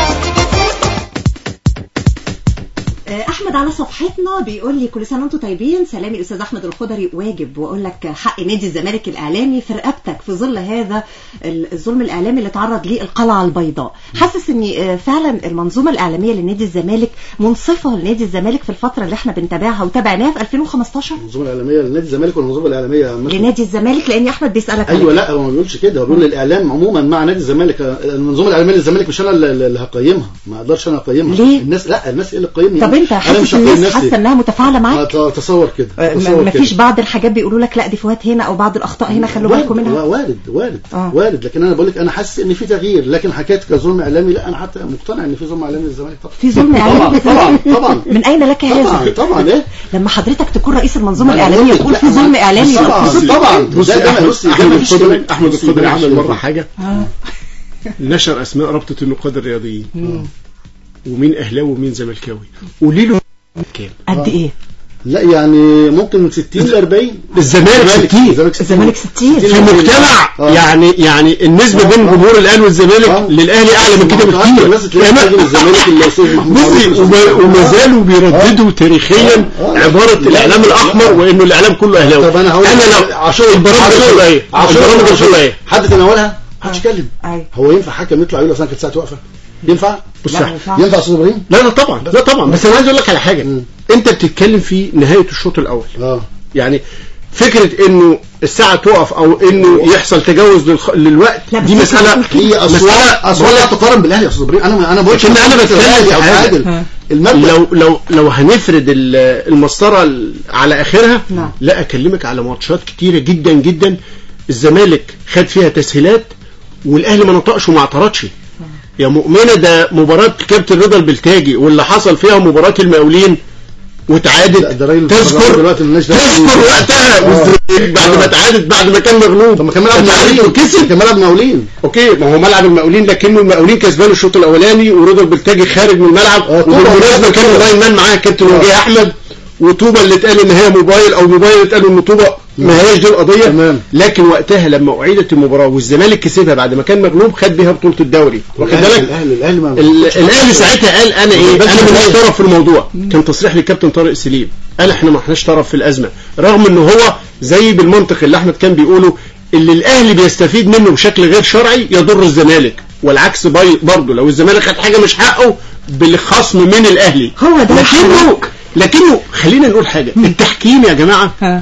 آه، احمد على صفحتنا بيقول لي كل سنه وانتم طيبين سلامي الاستاذ احمد الخضري واجب واقول لك حق نادي الزمالك الاعلامي في رقبتك في ظل هذا ال- الظلم الاعلامي اللي تعرض ليه القلعه البيضاء حاسس ان آه، فعلا المنظومه الاعلاميه لنادي الزمالك منصفه لنادي الزمالك في الفتره اللي احنا بنتابعها وتابعناها في 2015 المنظومه الاعلاميه لنادي الزمالك والمنظومه الاعلاميه عامة. لنادي الزمالك لان احمد بيسالك على ايوه كده. لا هو ما بيقولش كده هو بيقول الاعلام عموما مع نادي الزمالك المنظومه الاعلاميه للزمالك مش انا اللي اللي هقيمها ما اقدرش انا اقيمها ليه؟ الناس لا الناس هي اللي تقيمني طب انت أنا حاسس مش هقيم الناس نفسي. حاسه انها متفاعله آه، معاك ت- تصور كده آه، تصور ما كده. فيش بعض الحاجات بيقولوا لك لا دي فوات هنا او بعض الاخطاء هنا خلوا وارد- بالكم منها وارد وارد آه. وارد لكن انا بقول لك انا حاسس ان في تغيير لكن حكايه كظلم اعلامي لا انا حتى مقتنع ان في ظلم اعلامي للزمالك طبعا في ظلم اعلامي طبعا طبعا من اين لك طبعا هذا طبعا ايه لما حضرتك تكون رئيس المنظومه ما أنا الاعلاميه قلت تقول لا، في ظلم أنا- اعلامي طبعا في ظلم- طبعا بص ده- ده احمد بص، ده احمد مفيش الخضري كلام. احمد بص، الخضري ده عمل مفيش مره كلام. حاجه آه. نشر اسماء رابطه النقاد الرياضيين ومين اهلاوي ومين زملكاوي قولي له كام قد ايه لا يعني ممكن من 60 ل 40 الزمالك 60 الزمالك 60 الزمالك 60 في مجتمع آه. يعني يعني النسبه بين جمهور الاهلي والزمالك آه. للاهلي اعلى من كده بكتير الناس تلاقي تاجر الزمالك اللي الاستاذ محمود بصي عبد وما- وما زالوا بيرددوا تاريخيا آه. عباره لا، الاعلام لا، الاحمر لا. وانه الاعلام كله اهلاوي طب انا هقول انا لك- لو عاشور البرامج عاشور- الشرعيه عاشور- البرامج عاشور. الشرعيه حد تناولها محدش يتكلم أيوة. هو ينفع حكم يطلع يقول اصل انا كانت ساعتي واقفه ينفع بص لا، يا ما أحمد، ينفعش. ينفع يا استاذ ابراهيم لا لا طبعا لا طبعا بس انا عايز اقول لك على حاجه مم. انت بتتكلم في نهايه الشوط الاول اه يعني فكره انه الساعه تقف او انه يحصل تجاوز للخ... للوقت لا، بس دي أنت مساله بتقول هي اصوات مسألة- اصوات لا تقارن بالاهلي يا استاذ ابراهيم انا انا بقول لكن أنا بتكلم في حاجة. عادل المبدا لو لو لو هنفرد ال- المسطره ال- على اخرها نعم. لا اكلمك على ماتشات كتيره جدا جدا الزمالك خد فيها تسهيلات والاهلي ما نطقش وما اعترضش يا مؤمنه ده مباراه كابتن رضا البلتاجي واللي حصل فيها مباراه المقاولين لا، وتعادت ده راجل تذكر دلوقتي مالناش دعوة. تذكر وقتها آه. والزمالك بعد ما آه. تعادت بعد ما كان مغلوب طب ما كان ملعب اتعادت مقاولين وكسب كان ملعب مقاولين اوكي ما هو ملعب المقاولين لكنه المقاولين كسبان الشوط الاولاني ورضا البلتاجي خارج من الملعب آه، طبعا. وبالمناسبه كان موبايل مان معاه كابتن آه. وجيه احمد وطوبه اللي اتقال ان هي موبايل او موبايل اللي اتقال ان طوبه ما هياش دي القضيه تمام. لكن وقتها لما اعيدت المباراه والزمالك كسبها بعد ما كان مغلوب خد بيها بطوله الدوري واخد الأهلي- بالك الاهلي الاهلي ما ال- الاهلي ساعتها قال انا ايه بس انا ماليش الأهلي. طرف في الموضوع كان تصريح للكابتن طارق سليم قال احنا ما احناش طرف في الازمه رغم ان هو زي بالمنطق اللي احمد كان بيقوله اللي الاهلي بيستفيد منه بشكل غير شرعي يضر الزمالك والعكس باي- برضه لو الزمالك خد حاجه مش حقه بالخصم من الاهلي هو ده لكنه الحقيقة. لكنه خلينا نقول حاجه التحكيم يا جماعه ها.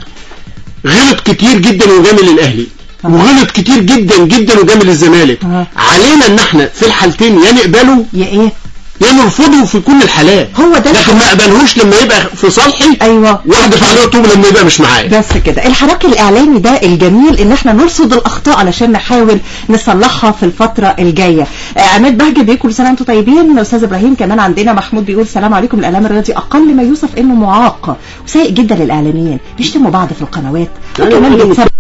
غلط كتير جدا وجامل الاهلي وغلط كتير جدا جدا وجامل الزمالك آه. علينا ان احنا في الحالتين يا نقبله يا ايه يا نرفضه في كل الحالات هو ده لكن ما اقبلهوش لما يبقى في صالحي ايوه واحدف عليه طوب لما يبقى مش معايا بس كده الحراك الاعلامي ده الجميل ان احنا نرصد الاخطاء علشان نحاول نصلحها في الفتره الجايه آه، عماد بهجه بيقول كل سنه وانتم طيبين استاذ ابراهيم كمان عندنا محمود بيقول السلام عليكم الاعلام الرياضي اقل ما يوصف انه معاق وسيء جدا للاعلاميين بيشتموا بعض في القنوات يعني وكمان أنا بيتصرف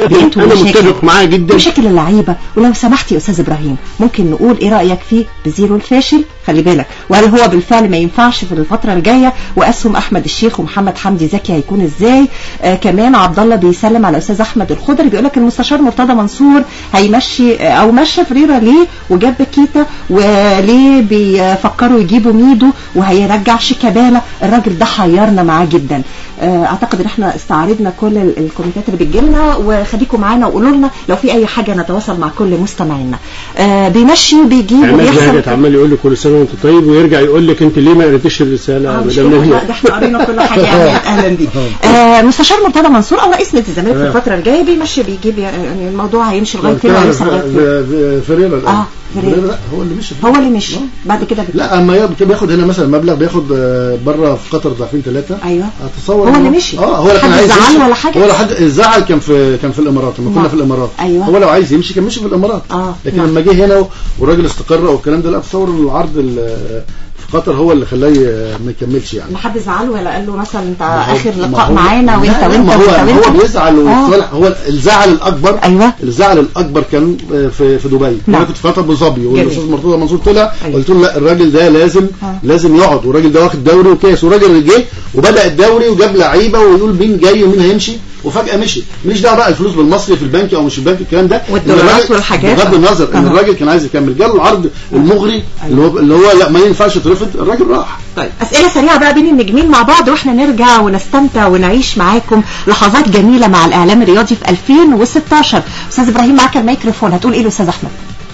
انتوا انا مشاكل. متفق معاه جدا مشاكل اللعيبه ولو سمحت يا استاذ ابراهيم ممكن نقول ايه رايك فيه بزيرو الفاشل خلي بالك وهل هو بالفعل ما ينفعش في الفتره الجايه واسهم احمد الشيخ ومحمد حمدي زكي هيكون ازاي آه كمان عبد الله بيسلم على استاذ احمد الخضري بيقول لك المستشار مرتضى منصور هيمشي آه او مشى فريرة ليه وجاب بكيتا وليه بيفكروا يجيبوا ميدو وهيرجع شيكابالا الراجل ده حيرنا معاه جدا آه، اعتقد ان احنا استعرضنا كل ال- الكومنتات اللي بتجيلنا وخليكم معانا وقولوا لنا لو في اي حاجه نتواصل مع كل مستمعينا آه، بيمشي وبيجيب عماد وبيحصل بهجت عمال يقول لي كل سنه وانت طيب ويرجع يقول لك انت ليه ما قريتيش الرساله آه، يا مش مدام كده، نهيه لا، ده احنا قرينا كل حاجه يعني اهلا بيك آه، مستشار مرتضى منصور او رئيس نادي الزمالك في الفتره الجايه بيمشي بيجيب يعني الموضوع هيمشي لغايه فين وهيوصل لغايه فين فريرا الآن. آه، فريرا. فريرا لا هو اللي مشي هو اللي مشي بعد كده بت- لا اما يب- بياخد هنا مثلا مبلغ بياخد آه، بره في قطر ضعفين ثلاثه ايوه اتصور هو إنه- اللي مشي. اه هو اللي كان حد عايز زعله يمشي. ولا حاجة؟ هو لحد الزعل كان في كان في الامارات لما كنا نعم. في الامارات أيوة. هو لو عايز يمشي كان مشي في الامارات آه، لكن نعم. لما جه هنا والراجل استقر والكلام ده لا تصور إن العرض ال- في قطر هو اللي خلاه ي- ما يكملش يعني ما حد زعله ولا قال له مثلا انت ما هو- اخر ما لقاء هو- معانا وانت لا، لا، وانت ما هو وانت هو وانت بيزعل آه. وطالع هو الزعل الاكبر ايوه الزعل الاكبر كان في في دبي نعم. انا كنت في ابو ظبي والاستاذ جميل. مرتضى منصور طلع أيوة. قلت له لا الراجل ده لازم آه. لازم يقعد والراجل ده واخد دوري وكاس والراجل اللي جه وبدا الدوري وجاب لعيبه ويقول مين جاي ومين هيمشي وفجاه مشي مش دعوه بقى الفلوس بالمصري في البنك او مش البنك الكلام ده والدولارات إن الراجل- والحاجات. بغض النظر ان أها. الراجل كان عايز يكمل جاله العرض المغري اللي هو اللي هو لا ما ينفعش يترفض الراجل راح طيب أسئلة سريعة بقى بين النجمين مع بعض واحنا نرجع ونستمتع ونعيش معاكم لحظات جميلة مع الإعلام الرياضي في 2016 أستاذ إبراهيم معاك الميكروفون هتقول إيه لأستاذ أحمد؟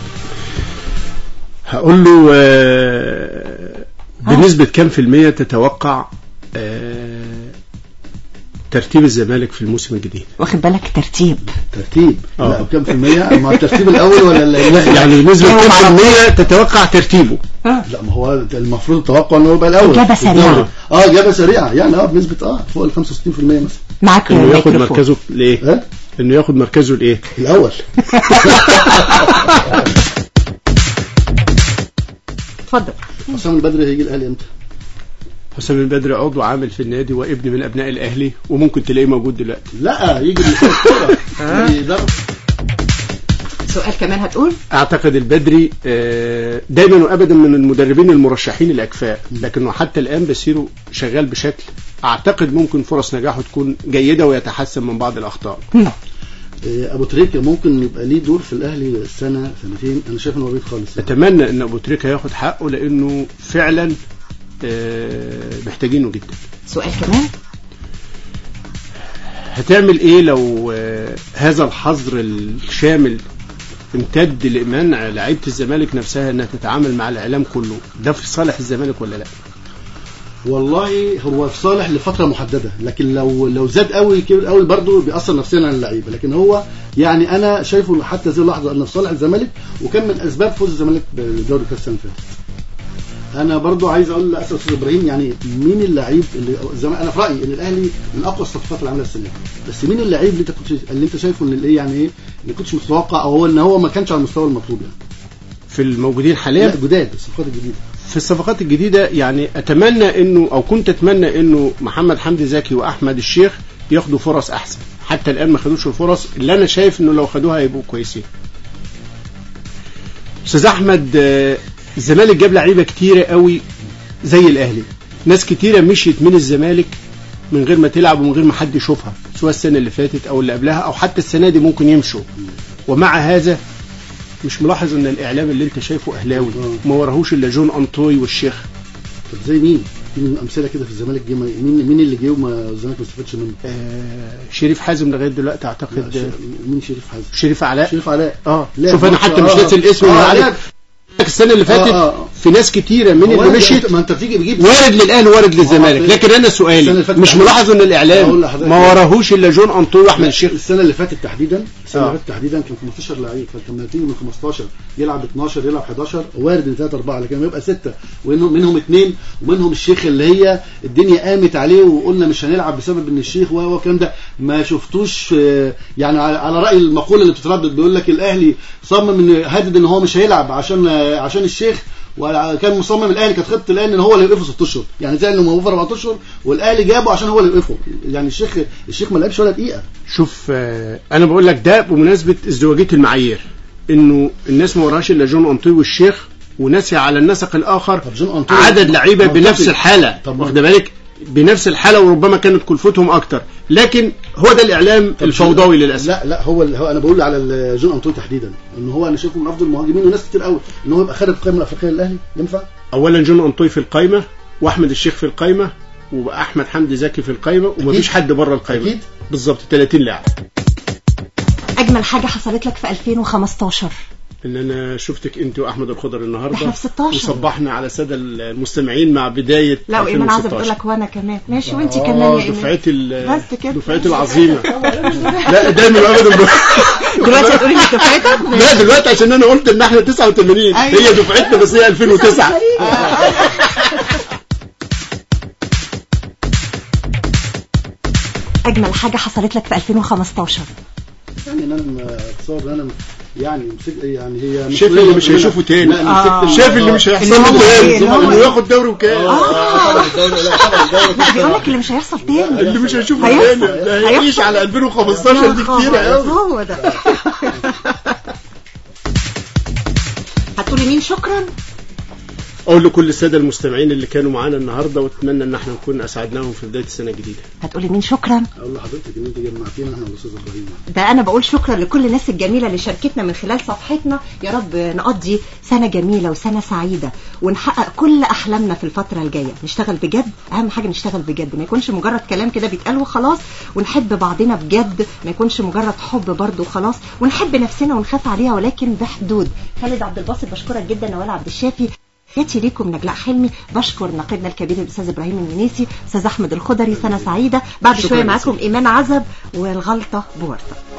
هقول له آه، بنسبة كام في المية تتوقع آه، ترتيب الزمالك في الموسم الجديد واخد بالك ترتيب ترتيب آه. لا كام في المية ما الترتيب الاول ولا ال- لا يعني بنسبة أيوة، كام في معرفة. المية تتوقع ترتيبه لا ما هو المفروض التوقع انه يبقى الاول إجابة في الدوري. سريعة. اه اجابه سريعه يعني اه بنسبه اه فوق ال 65% مثلا معاك انه ياخد الميكروفون مركزه لايه ها انه ياخد مركزه لايه الاول اتفضل حسام البدري هيجي الاهلي امتى؟ حسام البدري عضو عامل في النادي وابن من ابناء الاهلي وممكن تلاقيه موجود دلوقتي لا يجي من الكوره يدرب. سؤال كمان هتقول؟ اعتقد البدري آه، دايما وابدا من المدربين المرشحين الاكفاء لكنه حتى الان بسيره شغال بشكل اعتقد ممكن فرص نجاحه تكون جيده ويتحسن من بعض الاخطاء إيه، ابو تريكه ممكن يبقى ليه دور في الاهلي سنه سنتين انا شايف انه بعيد خالص يعني. اتمنى ان ابو تريكه ياخد حقه لانه فعلا آه، محتاجينه جدا سؤال كمان؟ هتعمل ايه لو آه، هذا الحظر الشامل امتد لمنع لعيبه الزمالك نفسها انها تتعامل مع الاعلام كله ده في صالح الزمالك ولا لا والله هو في صالح لفتره محدده لكن لو لو زاد قوي كبر قوي برضه بيأثر نفسيا على اللعيبه لكن هو يعني انا شايفه حتى هذه اللحظه انه في صالح الزمالك وكان من اسباب فوز الزمالك بدوري كاس السنه اللي فاتت انا برضو عايز اقول لاسف استاذ ابراهيم يعني مين اللعيب اللي زمان انا في رايي ان الاهلي من اقوى الصفقات اللي عملها السنه دي بس مين اللعيب اللي انت كنت اللي انت شايفه ان ايه يعني ايه اللي كنتش متوقع او هو ان هو ما كانش على المستوى المطلوب يعني في الموجودين حاليا لا جداد الصفقات الجديده في الصفقات الجديدة يعني أتمنى إنه أو كنت أتمنى إنه محمد حمدي زكي وأحمد الشيخ ياخدوا فرص أحسن حتى الآن ما خدوش الفرص اللي أنا شايف إنه لو خدوها هيبقوا كويسين أستاذ أحمد آه، الزمالك جاب لعيبة كتيرة قوي زي الأهلي ناس كتيرة مشيت من الزمالك من غير ما تلعب ومن غير ما حد يشوفها سواء السنة اللي فاتت أو اللي قبلها أو حتى السنة دي ممكن يمشوا ومع هذا مش ملاحظ ان الاعلام اللي انت شايفه اهلاوي ما وراهوش الا جون انطوي والشيخ طب زي مين؟ في امثله كده في الزمالك جه مين مين اللي جه وما الزمالك ما استفادش منه؟ آه شريف حازم لغايه دلوقتي لا، اعتقد ش- آه، مين شريف حازم؟ شريف علاء شريف علاء اه لا، شوف انا ماتش- حتى مش آه، ناسي الاسم آه، اللي لا. عليك السنه اللي فاتت آه، آه. في ناس كتيره من هو اللي أنت- مشيت ما انت بتيجي بتجيب وارد للاهلي وارد للزمالك آه، لكن انا السنة سؤالي اللي فاتت مش تحديداً. ملاحظ ان أقول الاعلام لحضرتك ما وراهوش الا جون انطوي واحمد الشيخ السنه اللي فاتت تحديدا السنه آه. اللي فاتت تحديدا كان 15 لعيب فلما تيجي من 15 يلعب 12 يلعب 11 وارد ان 3 4 لكن لما يبقى 6 ومنهم منهم اثنين ومنهم الشيخ اللي هي الدنيا قامت عليه وقلنا مش هنلعب بسبب ان الشيخ و الكلام ده ما شفتوش آه، يعني على على راي المقوله اللي بتتردد بيقول لك الاهلي صمم ان هدد ان هو مش هيلعب عشان آه، عشان الشيخ وكان مصمم الاهلي كانت خطه الاهلي ان هو اللي يوقفه ست اشهر يعني زي انه موفر اربع اشهر والاهلي جابه عشان هو اللي يوقفه يعني الشيخ الشيخ ما لعبش ولا دقيقه شوف آه، انا بقول لك ده بمناسبه ازدواجيه المعايير انه الناس ما وراهاش الا جون انطوي والشيخ وناسي على النسق الاخر طب جون أنطوي- عدد لعيبه طب بنفس طب- الحاله طب- واخد بالك بنفس الحاله وربما كانت كلفتهم اكتر لكن هو ده الاعلام الفوضوي للاسف لا لا هو هو انا بقول على ال- جون انطوي تحديدا ان هو انا شايفه من افضل المهاجمين وناس كتير قوي ان هو يبقى خارج القائمه الافريقيه للاهلي ينفع؟ اولا جون انطوي في القايمه واحمد الشيخ في القايمه واحمد حمدي زكي في القايمه ومفيش حد بره القايمه أكيد. بالظبط 30 لاعب اجمل حاجه حصلت لك في 2015 ان انا شفتك انت واحمد الخضر النهارده إحنا في 16. وصبحنا على الساده المستمعين مع بدايه لا وايمان عايزه 2016. بتقول لك وانا كمان ماشي وانت كمان اه يا ايمان دفعتي ال- بس كده. دفعتي العظيمه لا دايما ابدا دلوقتي هتقولي لي دفعتك لا دلوقتي عشان انا قلت ان احنا 89 أيوة. هي دفعتنا بس هي 2009 اجمل حاجه حصلت لك في 2015 يعني ان انا اتصور ان انا يعني مسك- يعني هي شايف اللي مش هيشوفه تاني لا أنا مسكت- شايف اللي مش اللي هيحصل هو له إيه؟ تاني اللي هو انه إيه؟ ياخد دوري وكاس طبعا الدوري لا طبعا الدوري بيقول لك اللي مش هيحصل تاني اللي مش هيشوفه هيحصل. تاني ده هيعيش هيحصل. على 2015 دي كتير قوي هو ده هتقولي مين شكرا اقول لكل الساده المستمعين اللي كانوا معانا النهارده واتمنى ان احنا نكون اسعدناهم في بدايه السنه الجديده هتقولي مين شكرا اقول لحضرتك ان انت جمعتينا احنا والاستاذ ابراهيم ده انا بقول شكرا لكل الناس الجميله اللي شاركتنا من خلال صفحتنا يا رب نقضي سنه جميله وسنه سعيده ونحقق كل احلامنا في الفتره الجايه نشتغل بجد اهم حاجه نشتغل بجد ما يكونش مجرد كلام كده بيتقال وخلاص ونحب بعضنا بجد ما يكونش مجرد حب برضه وخلاص ونحب نفسنا ونخاف عليها ولكن بحدود خالد عبد الباسط بشكرك جدا نوال عبد الشافي تحياتي ليكم نجلاء حلمي بشكر ناقدنا الكبير الاستاذ ابراهيم المنيسي استاذ احمد الخضري سنه سعيده بعد شكراً شويه يا معاكم ايمان عزب والغلطه بورطه